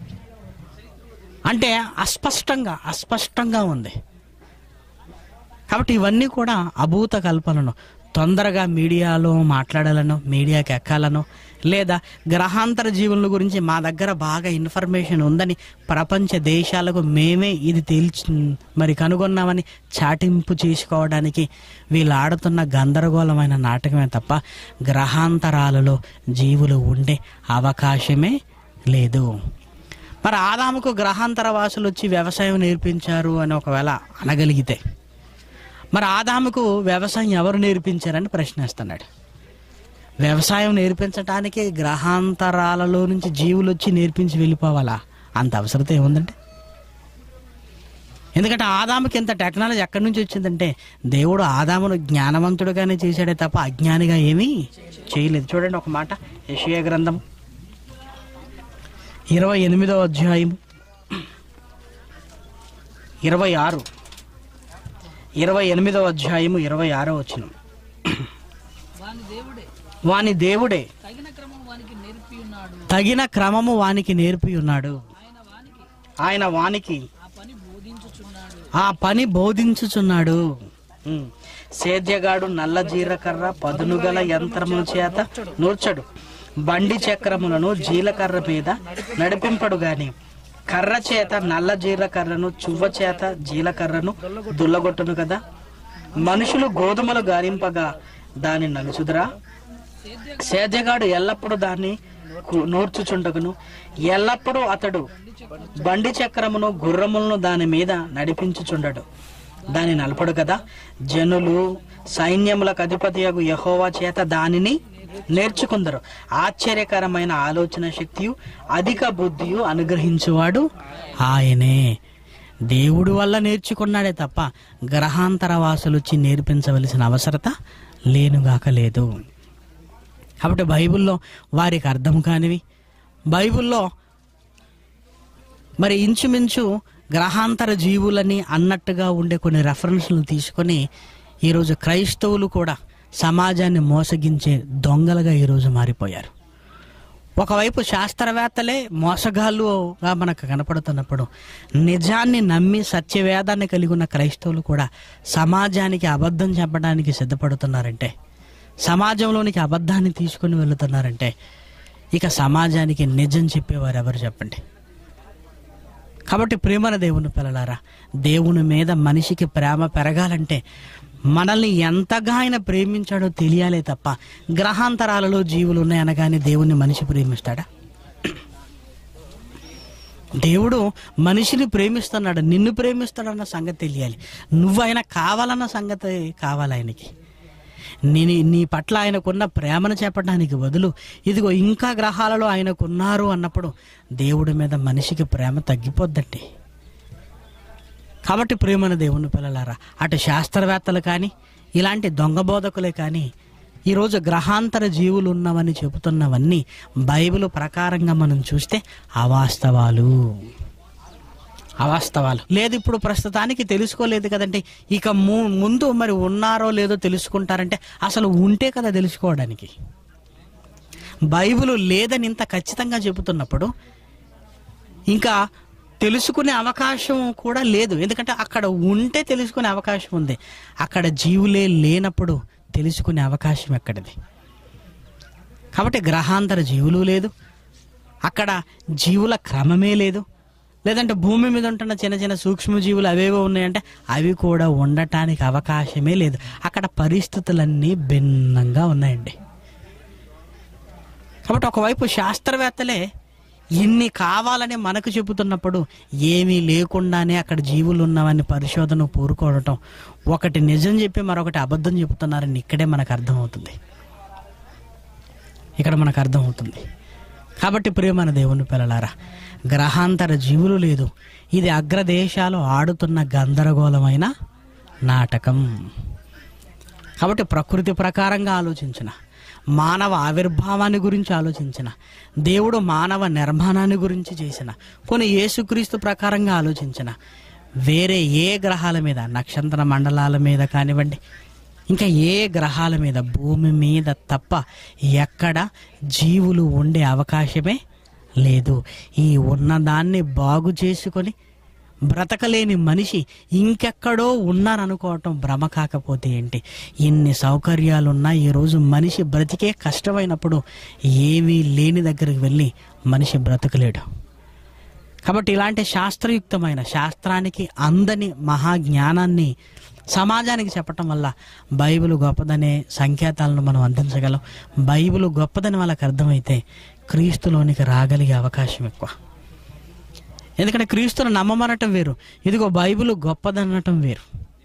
అంటే అస్పష్టంగా అస్పష్టంగా ఉంది కాబట్టి ఇవన్నీ కూడా అభూత కల్పనను తొందరగా మీడియాలో మాట్లాడాలను మీడియాకి ఎక్కాలను లేదా గ్రహాంతర జీవుల గురించి మా దగ్గర బాగా ఇన్ఫర్మేషన్ ఉందని ప్రపంచ దేశాలకు మేమే ఇది తేల్చి మరి కనుగొన్నామని చాటింపు చేసుకోవడానికి వీళ్ళు ఆడుతున్న గందరగోళమైన నాటకమే తప్ప గ్రహాంతరాలలో జీవులు ఉండే అవకాశమే లేదు మరి ఆదాముకు గ్రహాంతర వాసులు వచ్చి వ్యవసాయం నేర్పించారు అని ఒకవేళ అనగలిగితే మరి ఆదాముకు వ్యవసాయం ఎవరు నేర్పించారని ప్రశ్నిస్తున్నాడు వ్యవసాయం నేర్పించడానికి గ్రహాంతరాలలో నుంచి జీవులు వచ్చి నేర్పించి వెళ్ళిపోవాలా అంత అవసరత ఏముందండి ఎందుకంటే ఆదాముకి ఇంత టెక్నాలజీ ఎక్కడి నుంచి వచ్చిందంటే దేవుడు ఆదామును జ్ఞానవంతుడుగానే చేశాడే తప్ప అజ్ఞానిగా ఏమీ చేయలేదు చూడండి ఒక మాట యషియా గ్రంథం ఇరవై ఎనిమిదో అధ్యాయం ఇరవై ఆరు ఇరవై ఎనిమిదో అధ్యాయము ఇరవై ఆరో వచ్చిన వాని దేవుడే వాని దేవుడే తగిన క్రమం వానికి నేర్పి ఉన్నాడు తగిన క్రమము వానికి నేర్పి ఉన్నాడు ఆయన వానికి ఆయన వానికి ఆ పని బోధించుచున్నాడు ఆ పని బోధించుచున్నాడు ఉమ్. సేద్యగాడు నల్ల జీలకర్ర పదునుగల యంత్రముల చేత నూర్చడు బండి చక్రములను జీలకర్ర మీద నడిపింపడు గాని కర్ర చేత నల్ల జీలకర్రను చువ్వ చేత జీలకర్రను దుల్లగొట్టును కదా మనుషులు గోధుమలు గారింపగా దాని నలుచుదురా సేద్యగాడు ఎల్లప్పుడూ దాన్ని కు- నూర్చుచుండగును ఎల్లప్పుడూ అతడు బండి చక్రమును గుర్రములను దాని మీద నడిపించుచుండడు దాని నలపడు కదా జనులు సైన్యములకు అధిపతియగు యహోవా చేత దానిని నేర్చుకుందరు ఆశ్చర్యకరమైన ఆలోచన శక్తియు అధిక బుద్ధియు అనుగ్రహించువాడు ఆయనే దేవుడి వల్ల నేర్చుకున్నాడే తప్ప గ్రహాంతర వాసులు వచ్చి నేర్పించవలసిన అవసరత లేనుగాక లేదు కాబట్టి బైబిల్లో వారికి అర్థం కానివి బైబిల్లో మరి ఇంచుమించు గ్రహాంతర జీవులని అన్నట్టుగా ఉండే కొన్ని రెఫరెన్స్లు తీసుకొని ఈరోజు క్రైస్తవులు కూడా సమాజాన్ని మోసగించే దొంగలుగా ఈరోజు మారిపోయారు ఒకవైపు శాస్త్రవేత్తలే మోసగాళ్ళుగా మనకు కనపడుతున్నప్పుడు నిజాన్ని నమ్మి సత్యవేదాన్ని కలిగి ఉన్న క్రైస్తవులు కూడా సమాజానికి అబద్ధం చెప్పడానికి సిద్ధపడుతున్నారంటే సమాజంలోనికి అబద్ధాన్ని తీసుకొని వెళుతున్నారంటే ఇక సమాజానికి నిజం చెప్పేవారు ఎవరు చెప్పండి కాబట్టి ప్రేమన దేవుని పిల్లలారా దేవుని మీద మనిషికి ప్రేమ పెరగాలంటే మనల్ని ఎంతగా ఆయన ప్రేమించాడో తెలియాలే తప్ప గ్రహాంతరాలలో జీవులు ఉన్నాయనగానే దేవుణ్ణి మనిషి ప్రేమిస్తాడా దేవుడు మనిషిని ప్రేమిస్తున్నాడు నిన్ను ప్రేమిస్తాడన్న సంగతి తెలియాలి నువ్వు ఆయన కావాలన్న సంగతి కావాలి ఆయనకి నేను నీ పట్ల ఆయనకున్న ప్రేమను చెప్పడానికి బదులు ఇదిగో ఇంకా గ్రహాలలో ఆయనకున్నారు అన్నప్పుడు దేవుడి మీద మనిషికి ప్రేమ తగ్గిపోద్దండి కాబట్టి ప్రేమన దేవుని పిల్లలారా అటు శాస్త్రవేత్తలు కానీ ఇలాంటి దొంగ బోధకులే కానీ ఈరోజు గ్రహాంతర జీవులు ఉన్నవని చెబుతున్నవన్నీ బైబిల్ ప్రకారంగా మనం చూస్తే అవాస్తవాలు అవాస్తవాలు లేదు ఇప్పుడు ప్రస్తుతానికి తెలుసుకోలేదు కదండి ఇక ము- ముందు మరి ఉన్నారో లేదో తెలుసుకుంటారంటే అసలు ఉంటే కదా తెలుసుకోవడానికి బైబిల్ లేదని ఇంత ఖచ్చితంగా చెబుతున్నప్పుడు ఇంకా తెలుసుకునే అవకాశం కూడా లేదు ఎందుకంటే అక్కడ ఉంటే తెలుసుకునే అవకాశం ఉంది అక్కడ జీవులే లేనప్పుడు తెలుసుకునే అవకాశం ఎక్కడిది కాబట్టి గ్రహాంతర జీవులు లేదు అక్కడ జీవుల క్రమమే లేదు లేదంటే భూమి మీద ఉంటున్న చిన్న చిన్న సూక్ష్మజీవులు అవేవో ఉన్నాయంటే అవి కూడా ఉండటానికి అవకాశమే లేదు అక్కడ పరిస్థితులన్నీ భిన్నంగా ఉన్నాయండి కాబట్టి ఒకవైపు శాస్త్రవేత్తలే ఇన్ని కావాలని మనకు చెబుతున్నప్పుడు ఏమీ లేకుండానే అక్కడ జీవులు ఉన్నవని పరిశోధన పూరుకోవడం ఒకటి నిజం చెప్పి మరొకటి అబద్ధం చెబుతున్నారని ఇక్కడే మనకు అర్థమవుతుంది ఇక్కడ మనకు అర్థమవుతుంది కాబట్టి ప్రియమైన దేవుని పిల్లలారా గ్రహాంతర జీవులు లేదు ఇది అగ్రదేశాలు ఆడుతున్న గందరగోళమైన నాటకం కాబట్టి ప్రకృతి ప్రకారంగా ఆలోచించిన మానవ ఆవిర్భావాన్ని గురించి ఆలోచించిన దేవుడు మానవ నిర్మాణాన్ని గురించి చేసిన కొన్ని యేసుక్రీస్తు ప్రకారంగా ఆలోచించిన వేరే ఏ గ్రహాల మీద నక్షత్ర మండలాల మీద కానివ్వండి ఇంకా ఏ గ్రహాల మీద భూమి మీద తప్ప ఎక్కడ జీవులు ఉండే అవకాశమే లేదు ఈ ఉన్నదాన్ని బాగు చేసుకొని బ్రతకలేని మనిషి ఇంకెక్కడో ఉన్నారనుకోవటం భ్రమ కాకపోతే ఏంటి ఇన్ని సౌకర్యాలున్నా ఈరోజు మనిషి బ్రతికే కష్టమైనప్పుడు ఏమీ లేని దగ్గరికి వెళ్ళి మనిషి బ్రతకలేడు కాబట్టి ఇలాంటి శాస్త్రయుక్తమైన శాస్త్రానికి అందని మహాజ్ఞానాన్ని సమాజానికి చెప్పటం వల్ల బైబిల్ గొప్పదనే సంకేతాలను మనం అందించగలం బైబిల్ గొప్పదని వాళ్ళకి అర్థమైతే క్రీస్తులోనికి రాగలిగే అవకాశం ఎక్కువ ఎందుకంటే క్రీస్తును నమ్మమనటం వేరు ఇదిగో బైబిల్ గొప్పదనటం వేరు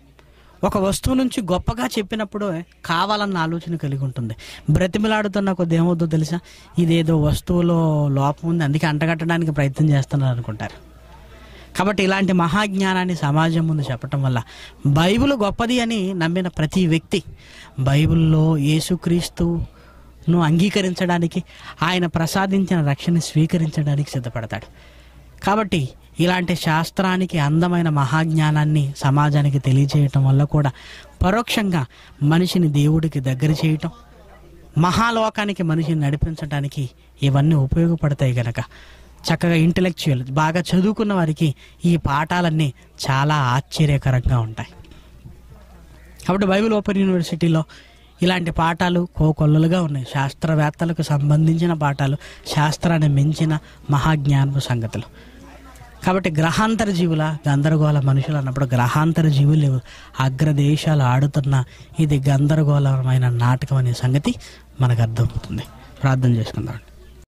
ఒక వస్తువు నుంచి గొప్పగా చెప్పినప్పుడు కావాలన్న ఆలోచన కలిగి ఉంటుంది బ్రతిమిలాడుతున్న కొద్ది ఏమవుతుందో తెలుసా ఇదేదో వస్తువులో లోపం ఉంది అందుకే అంటగట్టడానికి ప్రయత్నం చేస్తున్నారు అనుకుంటారు కాబట్టి ఇలాంటి మహాజ్ఞానాన్ని సమాజం ముందు చెప్పటం వల్ల బైబిల్ గొప్పది అని నమ్మిన ప్రతి వ్యక్తి బైబిల్లో యేసుక్రీస్తును అంగీకరించడానికి ఆయన ప్రసాదించిన రక్షణ స్వీకరించడానికి సిద్ధపడతాడు కాబట్టి ఇలాంటి శాస్త్రానికి అందమైన మహాజ్ఞానాన్ని సమాజానికి తెలియజేయటం వల్ల కూడా పరోక్షంగా మనిషిని దేవుడికి దగ్గర చేయటం మహాలోకానికి మనిషిని నడిపించడానికి ఇవన్నీ ఉపయోగపడతాయి గనక చక్కగా ఇంటలెక్చువల్ బాగా చదువుకున్న వారికి ఈ పాఠాలన్నీ చాలా ఆశ్చర్యకరంగా ఉంటాయి కాబట్టి బైబిల్ ఓపెన్ యూనివర్సిటీలో ఇలాంటి పాఠాలు కోకొల్లలుగా ఉన్నాయి శాస్త్రవేత్తలకు సంబంధించిన పాఠాలు శాస్త్రాన్ని మించిన మహాజ్ఞానపు సంగతులు కాబట్టి గ్రహాంతర జీవుల గందరగోళ మనుషులు అన్నప్పుడు గ్రహాంతర జీవులు లేవు అగ్రదేశాలు ఆడుతున్న ఇది గందరగోళమైన నాటకం అనే సంగతి మనకు అర్థమవుతుంది ప్రార్థన చేసుకుందాం